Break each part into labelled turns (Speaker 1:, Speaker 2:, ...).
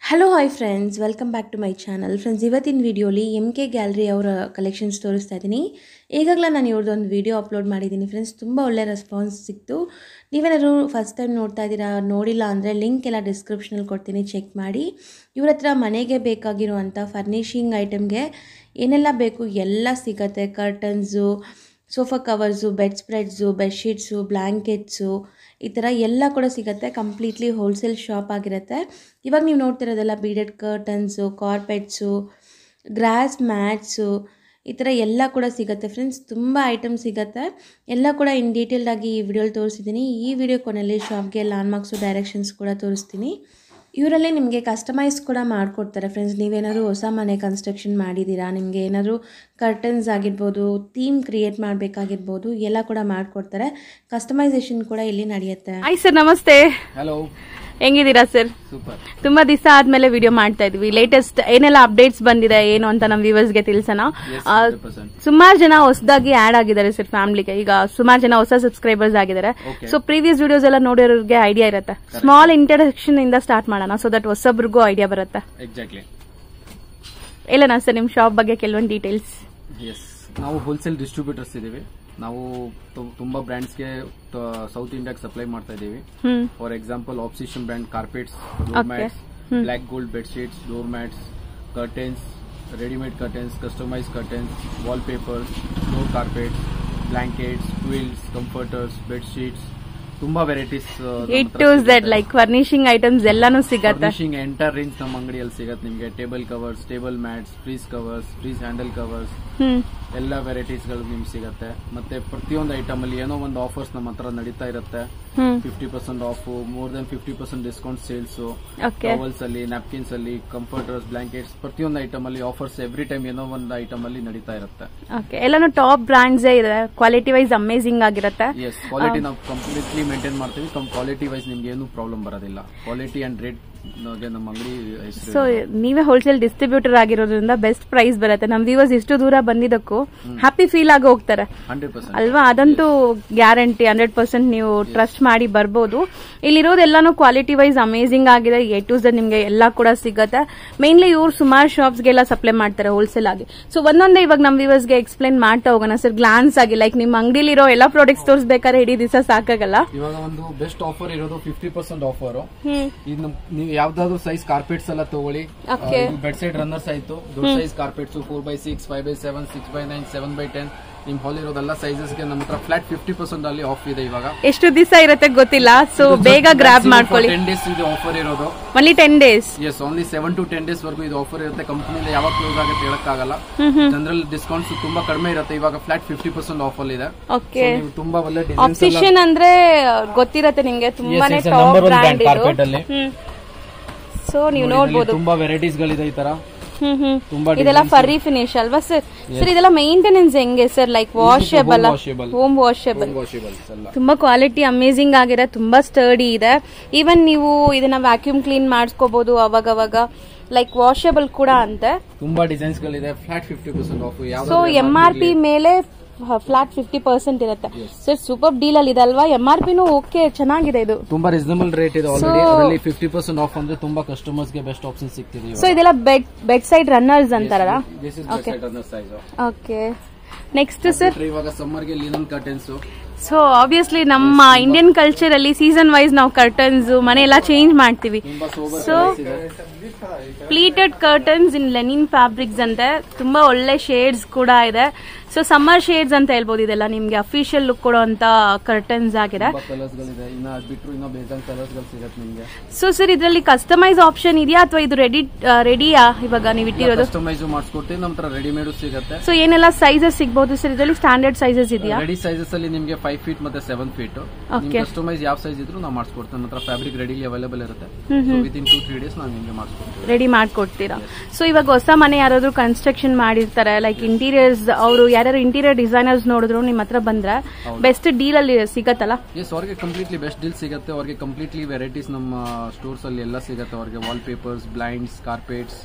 Speaker 1: Hello hi friends welcome back to my channel friends ಇವತ್ತಿನ ವಿಡಿಯೋಲಿ M K gallery ಅವರ collections ತೋರಿಸ್ತಾ ಇದ್ದೀನಿ ಈಗಾಗಲೇ ನಾನು ಇವ್ರದ್ದೊಂದು ವಿಡಿಯೋ ಅಪ್ಲೋಡ್ ಮಾಡಿದ್ದೀನಿ ಫ್ರೆಂಡ್ಸ್ ತುಂಬ ಒಳ್ಳೆ ರೆಸ್ಪಾನ್ಸ್ ಸಿಕ್ತು ನೀವೇನಾದ್ರು ಫಸ್ಟ್ ಟೈಮ್ ನೋಡ್ತಾ ಇದ್ದೀರಾ ನೋಡಿಲ್ಲ ಅಂದರೆ ಲಿಂಕ್ ಎಲ್ಲ ಡಿಸ್ಕ್ರಿಪ್ಷನಲ್ಲಿ ಕೊಡ್ತೀನಿ ಚೆಕ್ ಮಾಡಿ ಇವ್ರ ಹತ್ರ ಮನೆಗೆ ಬೇಕಾಗಿರುವಂಥ ಫರ್ನಿಷಿಂಗ್ ಐಟಮ್ಗೆ ಏನೆಲ್ಲ ಬೇಕು ಎಲ್ಲ ಸಿಗತ್ತೆ curtains sofa covers bedspreads bedsheets blankets ಈ ಥರ ಎಲ್ಲ ಕೂಡ ಸಿಗುತ್ತೆ ಕಂಪ್ಲೀಟ್ಲಿ ಹೋಲ್ಸೇಲ್ ಶಾಪ್ ಆಗಿರುತ್ತೆ ಇವಾಗ ನೀವು ನೋಡ್ತಿರೋದೆಲ್ಲ beaded curtains carpets grass mats ಈ ಥರ ಎಲ್ಲ ಕೂಡ ಸಿಗುತ್ತೆ ಫ್ರೆಂಡ್ಸ್ ತುಂಬ ಐಟಮ್ ಸಿಗುತ್ತೆ ಎಲ್ಲ ಕೂಡ ಇನ್ ಡೀಟೇಲ್ಡಾಗಿ ಈ ವಿಡಿಯೋಲಿ ತೋರಿಸಿದ್ದೀನಿ ಈ ವಿಡಿಯೋ ಕೊನೆಯಲ್ಲಿ ಶಾಪ್ಗೆ ಲ್ಯಾಂಡ್ಮಾರ್ಕ್ಸು ಡೈರೆಕ್ಷನ್ಸ್ ಕೂಡ ತೋರಿಸ್ತೀನಿ ಇವರಲ್ಲೇ ನಿಮಗೆ ಕಸ್ಟಮೈಸ್ ಕೂಡ ಮಾಡಿಕೊಡ್ತಾರೆ ಫ್ರೆಂಡ್ಸ್ ನೀವೇನಾದ್ರು ಹೊಸ ಮನೆ ಕನ್ಸ್ಟ್ರಕ್ಷನ್ ಮಾಡಿದ್ದೀರಾ ನಿಮಗೆ ಏನಾದರೂ ಕರ್ಟನ್ಸ್ ಆಗಿರ್ಬೋದು ಥೀಮ್ ಕ್ರಿಯೇಟ್ ಮಾಡಬೇಕಾಗಿರ್ಬೋದು ಎಲ್ಲ ಕೂಡ ಮಾಡಿಕೊಡ್ತಾರೆ ಕಸ್ಟಮೈಸೇಷನ್ ಕೂಡ ಇಲ್ಲಿ ನಡೆಯುತ್ತೆ
Speaker 2: ಹಾಯ್ ಸರ್ ನಮಸ್ತೆ
Speaker 3: ಹಲೋ
Speaker 2: ಹೆಂಗಿದ್ದೀರಾ ಸರ್
Speaker 3: ಸೂಪರ್
Speaker 2: ತುಂಬಾ ದಿವಸ ಆದ್ಮೇಲೆ ವಿಡಿಯೋ ಮಾಡ್ತಾ ಇದ್ವಿ ಲೇಟೆಸ್ಟ್ ಏನೆಲ್ಲ ಅಪ್ಡೇಟ್ಸ್ ಬಂದಿದೆ ಏನು ಅಂತ ನಮ್ಮ ವ್ಯೂವರ್ಸ್ಗೆ ತಿಳಿಸೋಣ ಸುಮಾರು ಜನ ಹೊಸದಾಗಿ ಆಡ್ ಆಗಿದ್ದಾರೆ ಸರ್ ಫ್ಯಾಮಿಲಿಗೆ ಈಗ ಸುಮಾರು ಜನ ಹೊಸ ಸಬ್ಸ್ಕ್ರೈಬರ್ಸ್ ಆಗಿದ್ದಾರೆ
Speaker 3: Okay.
Speaker 2: ಸೊ ಪ್ರೀವಿಯಸ್ ವಿಡಿಯೋಸ್ ಎಲ್ಲ ನೋಡಿರೋರಿಗೆ ಐಡಿಯಾ ಇರುತ್ತೆ ಸ್ಮಾಲ್ ಇಂಟ್ರಡಕ್ಷನ್ ಇಂದ ಸ್ಟಾರ್ಟ್ ಮಾಡೋಣ ಸೊ ದಟ್ ಹೊಸಬ್ರಿಗೂ ಐಡಿಯಾ ಬರುತ್ತೆ
Speaker 3: ಎಕ್ಸಾಕ್ಟ್ಲಿ
Speaker 2: ಇಲ್ಲ ಸರ್ ನಿಮ್ ಶಾಪ್ ಬಗ್ಗೆ ಕೆಲವೊಂದು ಡೀಟೇಲ್ಸ್
Speaker 3: ಎಸ್ ನಾವು ಹೋಲ್ಸೇಲ್ ಡಿಸ್ಟ್ರಿಬ್ಯೂಟರ್ಸ್ ಇದ್ದೀವಿ ನಾವು ತು- ತುಂಬಾ ಬ್ರ್ಯಾಂಡ್ಸ್ಗೆ ಸೌತ್ ಇಂಡಿಯಾಗೆ ಸಪ್ಲೈ ಮಾಡ್ತಾ ಇದ್ದೀವಿ
Speaker 2: ಹ್ಮ್
Speaker 3: ಫಾರ್ ಎಕ್ಸಾಂಪಲ್ ಆಪ್ಸಿಷನ್ brand carpets
Speaker 2: Okay.
Speaker 3: Door mats
Speaker 2: Hmm.
Speaker 3: Black gold bed sheets door mats curtains readymade curtains customise curtains wall papers floor carpets blankets quilts comforters bed sheets ತುಂಬಾ varieties
Speaker 2: A to Z like furnishing items ಎಲ್ಲಾನು ಸಿಗತ್ತೆ
Speaker 3: furnishing entire range ನಮ್ಮ ಅಂಗಡಿಯಲ್ಲಿ ಸಿಗತ್ತೆ ನಿಮಗೆ table covers table mats fridge covers fridge handle covers
Speaker 2: hmm
Speaker 3: ಎಲ್ಲ varieties ಗಳು ನಿಮ್ಗೆ ಸಿಗತ್ತೆ ಮತ್ತೆ ಪ್ರತಿಯೊಂದು ಐಟಮ್ ಅಲ್ಲಿ ಏನೋ ಒಂದು ಆಫರ್ಸ್ ನಮ್ಮ ಹತ್ರ ನಡೀತಾ ಇರುತ್ತೆ
Speaker 2: hmm
Speaker 3: fifty percent off more than fifty percent discount sales
Speaker 2: okay
Speaker 3: towels ಅಲ್ಲಿ ನ್ಯಾಪ್ಕಿನ್ಸ್ ಅಲ್ಲಿ ಕಂಫರ್ಟರ್ಸ್ ಬ್ಲಾಂಕೆಟ್ಸ್ ಪ್ರತಿಯೊಂದು ಐಟಮ್ ಅಲ್ಲಿ ಆಫರ್ಸ್ ಎವ್ರಿ ಟೈಮ್ ಏನೋ ಒಂದು ಐಟಮ್ ಅಲ್ಲಿ ನಡೀತಾ ಇರುತ್ತೆ
Speaker 2: ಓಕೆ ಎಲ್ಲಾನು ಟಾಪ್ ಬ್ರಾಂಡ್ಸ್ ಇದೆ ಕ್ವಾಲಿಟಿ ವೈಸ್ ಅಮೇಸಿಂಗ್ ಆಗಿರುತ್ತೆ
Speaker 3: ಎಸ್ ಕ್ವಾಲಿಟಿ ನಾವು ಕಂಪ್ಲೀಟ್ಲಿ ಮೇಂಟೈನ್ ಮಾಡ್ತೀವಿ ಕ್ವಾಲಿಟಿ ವೈಸ್ ನಿಮ್ಗೆ ಏನು ಪ್ರಾಬ್ಲಮ್ ಬರೋದಿಲ್ಲ ಕ್ವಾಲಿಟಿ ಅಂಡ್ ರೇಟ್ ನಮ್ಮ ಅಂಗಡಿ ಹೆಸರು
Speaker 2: ಸೊ ನೀವೇ ಹೋಲ್ಸೇಲ್ ಡಿಸ್ಟ್ರಿಬ್ಯೂಟರ್ ಆಗಿರೋದ್ರಿಂದ ಬೆಸ್ಟ್ ಪ್ರೈಸ್ ಬರುತ್ತೆ ನಮ್ ವ್ಯೂವರ್ಸ್ ಇಷ್ಟು ದೂರ ಬಂದಿದ್ದಕ್ಕೂ ಹ್ಯಾಪಿ ಫೀಲ್ ಆಗಿ ಹೋಗ್ತಾರೆ
Speaker 3: ಹಂಡ್ರೆಡ್ ಪರ್ಸೆಂಟ್
Speaker 2: ಅಲ್ವಾ ಅದಂತೂ ಗ್ಯಾರಂಟಿ ಹಂಡ್ರೆಡ್ ಪರ್ಸೆಂಟ್ ನೀವು ಟ್ರಸ್ಟ್ ಮಾಡಿ ಬರ್ಬೋದು ಇಲ್ಲಿರೋದೆಲ್ಲಾನು ಕ್ವಾಲಿಟಿ ವೈಸ್ ಅಮೇಸಿಂಗ್ ಆಗಿದೆ ಎ ಟು ಝಡ್ ನಿಮ್ಗೆ ಎಲ್ಲ ಕೂಡ ಸಿಗುತ್ತೆ ಮೇನ್ಲಿ ಇವ್ರು ಸುಮಾರು ಶಾಪ್ಸ್ಗೆಲ್ಲ ಸಪ್ಲೈ ಮಾಡ್ತಾರೆ ಹೋಲ್ಸೇಲ್ ಆಗಿ ಸೊ ಒಂದೊಂದೇ ಇವಾಗ ನಮ್ ವ್ಯೂವರ್ಸ್ಗೆ ಎಕ್ಸ್ಪ್ಲೈನ್ ಮಾಡ್ತಾ ಹೋಗೋಣ ಸರ್ ಗ್ಲಾನ್ಸ್ ಆಗಿ ಲೈಕ್ ನಿಮ್ಮ ಅಂಗಡಿಲಿರೋ ಎಲ್ಲ ಪ್ರಾಡಕ್ಟ್ಸ್ ತೋರಿಸ್ಬೇಕಾದ್ರೆ ಇಡೀ ದಿವಸ ಸಾಕಾಗಲ್ಲ
Speaker 3: ಇವಾಗ ಒಂದು ಬೆಸ್ಟ್ ಆಫರ್ ಇರೋದು ಫಿಫ್ಟಿ ಪರ್ಸೆಂಟ್ ಆಫರ್
Speaker 2: ಹ್ಮ್
Speaker 3: ಇದು ನಮ್- ನೀವು ಯಾವ್ದಾದ್ರು ಸೈಜ್ ಕಾರ್ಪೆಟ್ಸ್ ಎಲ್ಲ ತಗೊಳ್ಳಿ
Speaker 2: Okay.
Speaker 3: ಬೆಡ್ ಸೈಡ್ ರನ್ನರ್ಸ್ ಆಯ್ತು ದೊಡ್ಡ size carpets four by six five by seven six by nine seven by ten ನಿಮ್ ಹಾಲ್ ಇರೋದೆಲ್ಲ ಸೈಜಸ್ ಗೆ ನಮ್ಮ ಹತ್ರ ಫ್ಲಾಟ್ ಫಿಫ್ಟಿ ಪರ್ಸೆಂಟ್ ಅಲ್ಲಿ ಆಫ್ ಇದೆ ಇವಾಗ
Speaker 2: ಎಷ್ಟು ದಿವಸ ಇರುತ್ತೆ ಗೊತ್ತಿಲ್ಲ ಸೊ ಬೇಗ ಗ್ರಾಬ್ ಮಾಡ್ಕೊಳ್ಳಿ
Speaker 3: ಟೆನ್ ಡೇಸ್ ಇದು ಆಫರ್ ಇರೋದು
Speaker 2: only ten days
Speaker 3: yes only seven to ten days ವರೆಗೂ ಇದು ಆಫರ್ ಇರುತ್ತೆ ಕಂಪನಿಯಿಂದ ಯಾವಾಗ ಕ್ಲೋಸ್ ಆಗುತ್ತೆ ಹೇಳಕ್ಕಾಗಲ್ಲ ಜನರಲ್ ಡಿಸ್ಕೌಂಟ್ಸ್ ತುಂಬಾ ಕಡಿಮೆ ಇರುತ್ತೆ ಇವಾಗ ಫ್ಲಾಟ್ ಫಿಫ್ಟಿ ಪರ್ಸೆಂಟ್ ಆಫ್ ಅಲ್ಲಿ ಇದೆ
Speaker 2: ಓಕೆ
Speaker 3: So, ನೀವು ತುಂಬಾ ಒಳ್ಳೆ ಡಿಸೈನ್ಸ್
Speaker 2: ಆಪ್ಸಿಷನ್ ಅಂದ್ರೆ ಗೊತ್ತಿರತ್ತೆ ನಿಮ್ಗೆ ತುಂಬಾನೇ
Speaker 3: Yes, it's a
Speaker 2: top
Speaker 3: number one
Speaker 2: brand
Speaker 3: brand
Speaker 2: ಇದು
Speaker 3: carpet ಅಲ್ಲಿ.
Speaker 2: ಸೊ ನೀವು ನೋಡ್ಬೋದು
Speaker 3: ತುಂಬಾ ವೆರೈಟೀಸ್ ಗಳಿದೆ ಈ ತರ
Speaker 2: ಹ್ಮ್ ಹ್ಮ್
Speaker 3: ತುಂಬಾ
Speaker 2: ಇದೆಲ್ಲ ಫರ್ರಿ ಫಿನಿಶ್ ಅಲ್ವಾ ಸರ್ ಸರ್ ಇದೆಲ್ಲ ಮೇಂಟೆನೆನ್ಸ್ ಹೆಂಗೆ sir like washable
Speaker 3: washable.
Speaker 2: Home washable
Speaker 3: washables ಎಲ್ಲ
Speaker 2: ತುಂಬಾ ಕ್ವಾಲಿಟಿ ಅಮೇಸಿಂಗ್ ಆಗಿದೆ ತುಂಬಾ ಸ್ಟರ್ಡಿ ಇದೆ ಈವನ್ ನೀವು ಇದನ್ನ ವ್ಯಾಕ್ಯೂಮ್ ಕ್ಲೀನ್ ಮಾಡಿಸ್ಕೋಬಹುದು ಅವಾಗ ಅವಾಗ ಲೈಕ್ ವಾಷಬಲ್ ಕೂಡ ಅಂತೆ
Speaker 3: ತುಂಬಾ ಡಿಸೈನ್ಸ್ ಗಳಿದೆ flat fifty percent off
Speaker 2: so M R P ಮೇಲೆ ಫ್ಲಾಟ್ ಫಿಫ್ಟಿ ಪರ್ಸೆಂಟ್ ಇರುತ್ತೆ ಸರ್ ಸೂಪರ್ ಡೀಲ್ ಅಲ್ಲಿ ಇದೆ ಅಲ್ವಾ ಎಂ ಆರ್ ಪಿನೂ ಓಕೆ ಚೆನ್ನಾಗಿದೆ ಇದು
Speaker 3: ತುಂಬಾ ರೀಸನಬಲ್ ರೇಟ್ ಇದೆ ಆಲ್ರೆಡಿ ಅದರಲ್ಲಿ ಫಿಫ್ಟಿ ಪರ್ಸೆಂಟ್ ಆಫ್ ಅಂದ್ರೆ ತುಂಬಾ ಕಸ್ಟಮರ್ಸ್ ಗೆ ಬೆಸ್ಟ್ ಆಪ್ಷನ್ ಸಿಗ್ತಿದೆ
Speaker 2: ಸೊ ಇದೆಲ್ಲ ಬೆಡ್ ಬೆಡ್ ಸೈಡ್ ರನ್ನರ್ಸ್ ಅಂತಾರಲ್ಲ
Speaker 3: this is size
Speaker 2: okay next sir
Speaker 3: ಇವಾಗ ಸಮ್ಮರ್ ಗೆ ಲಿನನ್ ಕರ್ಟನ್ಸ್
Speaker 2: ಸೊ ಆಬ್ವಿಯಸ್ಲಿ ನಮ್ಮ ಇಂಡಿಯನ್ ಕಲ್ಚರ್ ಅಲ್ಲಿ ಸೀಸನ್ ವೈಸ್ ನಾವು ಕರ್ಟನ್ಸ್ ಮನೆ ಎಲ್ಲ ಚೇಂಜ್ ಮಾಡ್ತೀವಿ
Speaker 3: ತುಂಬಾ sober
Speaker 2: so pleated curtains in linen fabrics ಅಂತೆ ತುಂಬಾ ಒಳ್ಳೆ ಶೇಡ್ಸ್ ಕೂಡ ಇದೆ ಸೊ ಸಮ್ಮರ್ ಶೇಡ್ಸ್ ಅಂತ ಹೇಳ್ಬೋದು ಇದೆಲ್ಲ ನಿಮ್ಗೆ ಅಫಿಷಿಯಲ್ ಲುಕ್ ಕೊಡುವಂತ ಕರ್ಟನ್ಸ್ ಆಗಿದೆ
Speaker 3: ತುಂಬಾ ಕಲರ್ಸ್ ಗಳಿದೆ ಇನ್ನ ಅದ್ ಬಿಟ್ರು ಇನ್ನ ಬೇಜಾನ್ ಕಲರ್ಸ್ ಗಳು ಸಿಗತ್ತೆ ನಿಮ್ಗೆ
Speaker 2: ಸೊ ಸರ್ ಇದರಲ್ಲಿ ಕಸ್ಟಮೈಸ್ ಆಪ್ಷನ್ ಇದೆಯಾ ಅಥವಾ ಇದು ರೆಡಿ ರೆಡಿಯಾ ಇವಾಗ ನೀವು ಇಟ್ಟಿರೋದು
Speaker 3: ಕಸ್ಟಮೈಸ್ ಮಾಡಿಸ್ಕೊಡ್ತೀವಿ ನಮ್ಮ ಹತ್ರ ರೆಡಿಮೇಡ್ ಸಿಗತ್ತೆ
Speaker 2: ಸೊ ಏನೆಲ್ಲ ಸೈಜಸ್ ಸಿಗ್ಬೋದು ಸರ್ ಇದರಲ್ಲಿ ಸ್ಟ್ಯಾಂಡರ್ಡ್ ಸೈಜಸ್ ಇದೆಯಾ
Speaker 3: ರೆಡಿ ಸೈಜಸ್ ಅಲ್ಲಿ ನಿಮ್ಗೆ ಫೈವ್ ಫೀಟ್ ಮತ್ತೆ ಸೆವೆನ್ ಫೀಟ್
Speaker 2: Okay.
Speaker 3: ಕಸ್ಟಮೈಸ್ ಯಾವ ಸೈಜ್ ಇದ್ರು ನಾವು ಮಾಡಿಸ್ಕೊಡ್ತೀವಿ ನಮ್ಮ ಹತ್ರ ಫ್ಯಾಬ್ರಿಕ್ ರೆಡಿಲಿ ಅವೈಲೇಬಲ್ ಇರುತ್ತೆ within two three days ನಾವು ನಿಮ್ಗೆ ಮಾಡಿಸ್ಕೊಡ್ತೀವಿ
Speaker 2: ರೆಡಿ ಮಾಡ್ಕೊಡ್ತೀರಾ ಸೊ ಇವಾಗ ಹೊಸ ಮನೆ ಯಾರಾದ್ರೂ ಕನ್ಸ್ಟ್ರಕ್ಷನ್ ಮಾಡಿರ್ತಾರೆ ಲೈಕ್ ಇಂಟೀರಿಯರ್ಸ್ ಅವರು ಯಾರ್ಯಾರು ಇಂಟೀರಿಯರ್ ಡಿಸೈನರ್ಸ್ ನೋಡಿದ್ರು ನಿಮ್ಮ ಹತ್ರ ಬಂದ್ರೆ ಬೆಸ್ಟ್ ಡೀಲ್ ಅಲ್ಲಿ ಸಿಗತ್ತಲ್ಲ
Speaker 3: ಎಸ್ ಅವ್ರಿಗೆ ಕಂಪ್ಲೀಟ್ಲಿ ಬೆಸ್ಟ್ ಡೀಲ್ ಸಿಗುತ್ತೆ ಅವ್ರಿಗೆ ಕಂಪ್ಲೀಟ್ಲಿ ವೆರೈಟೀಸ್ ನಮ್ಮ ಸ್ಟೋರ್ಸ್ ಅಲ್ಲಿ ಎಲ್ಲ ಸಿಗುತ್ತೆ ಅವ್ರಿಗೆ wall papers blinds carpets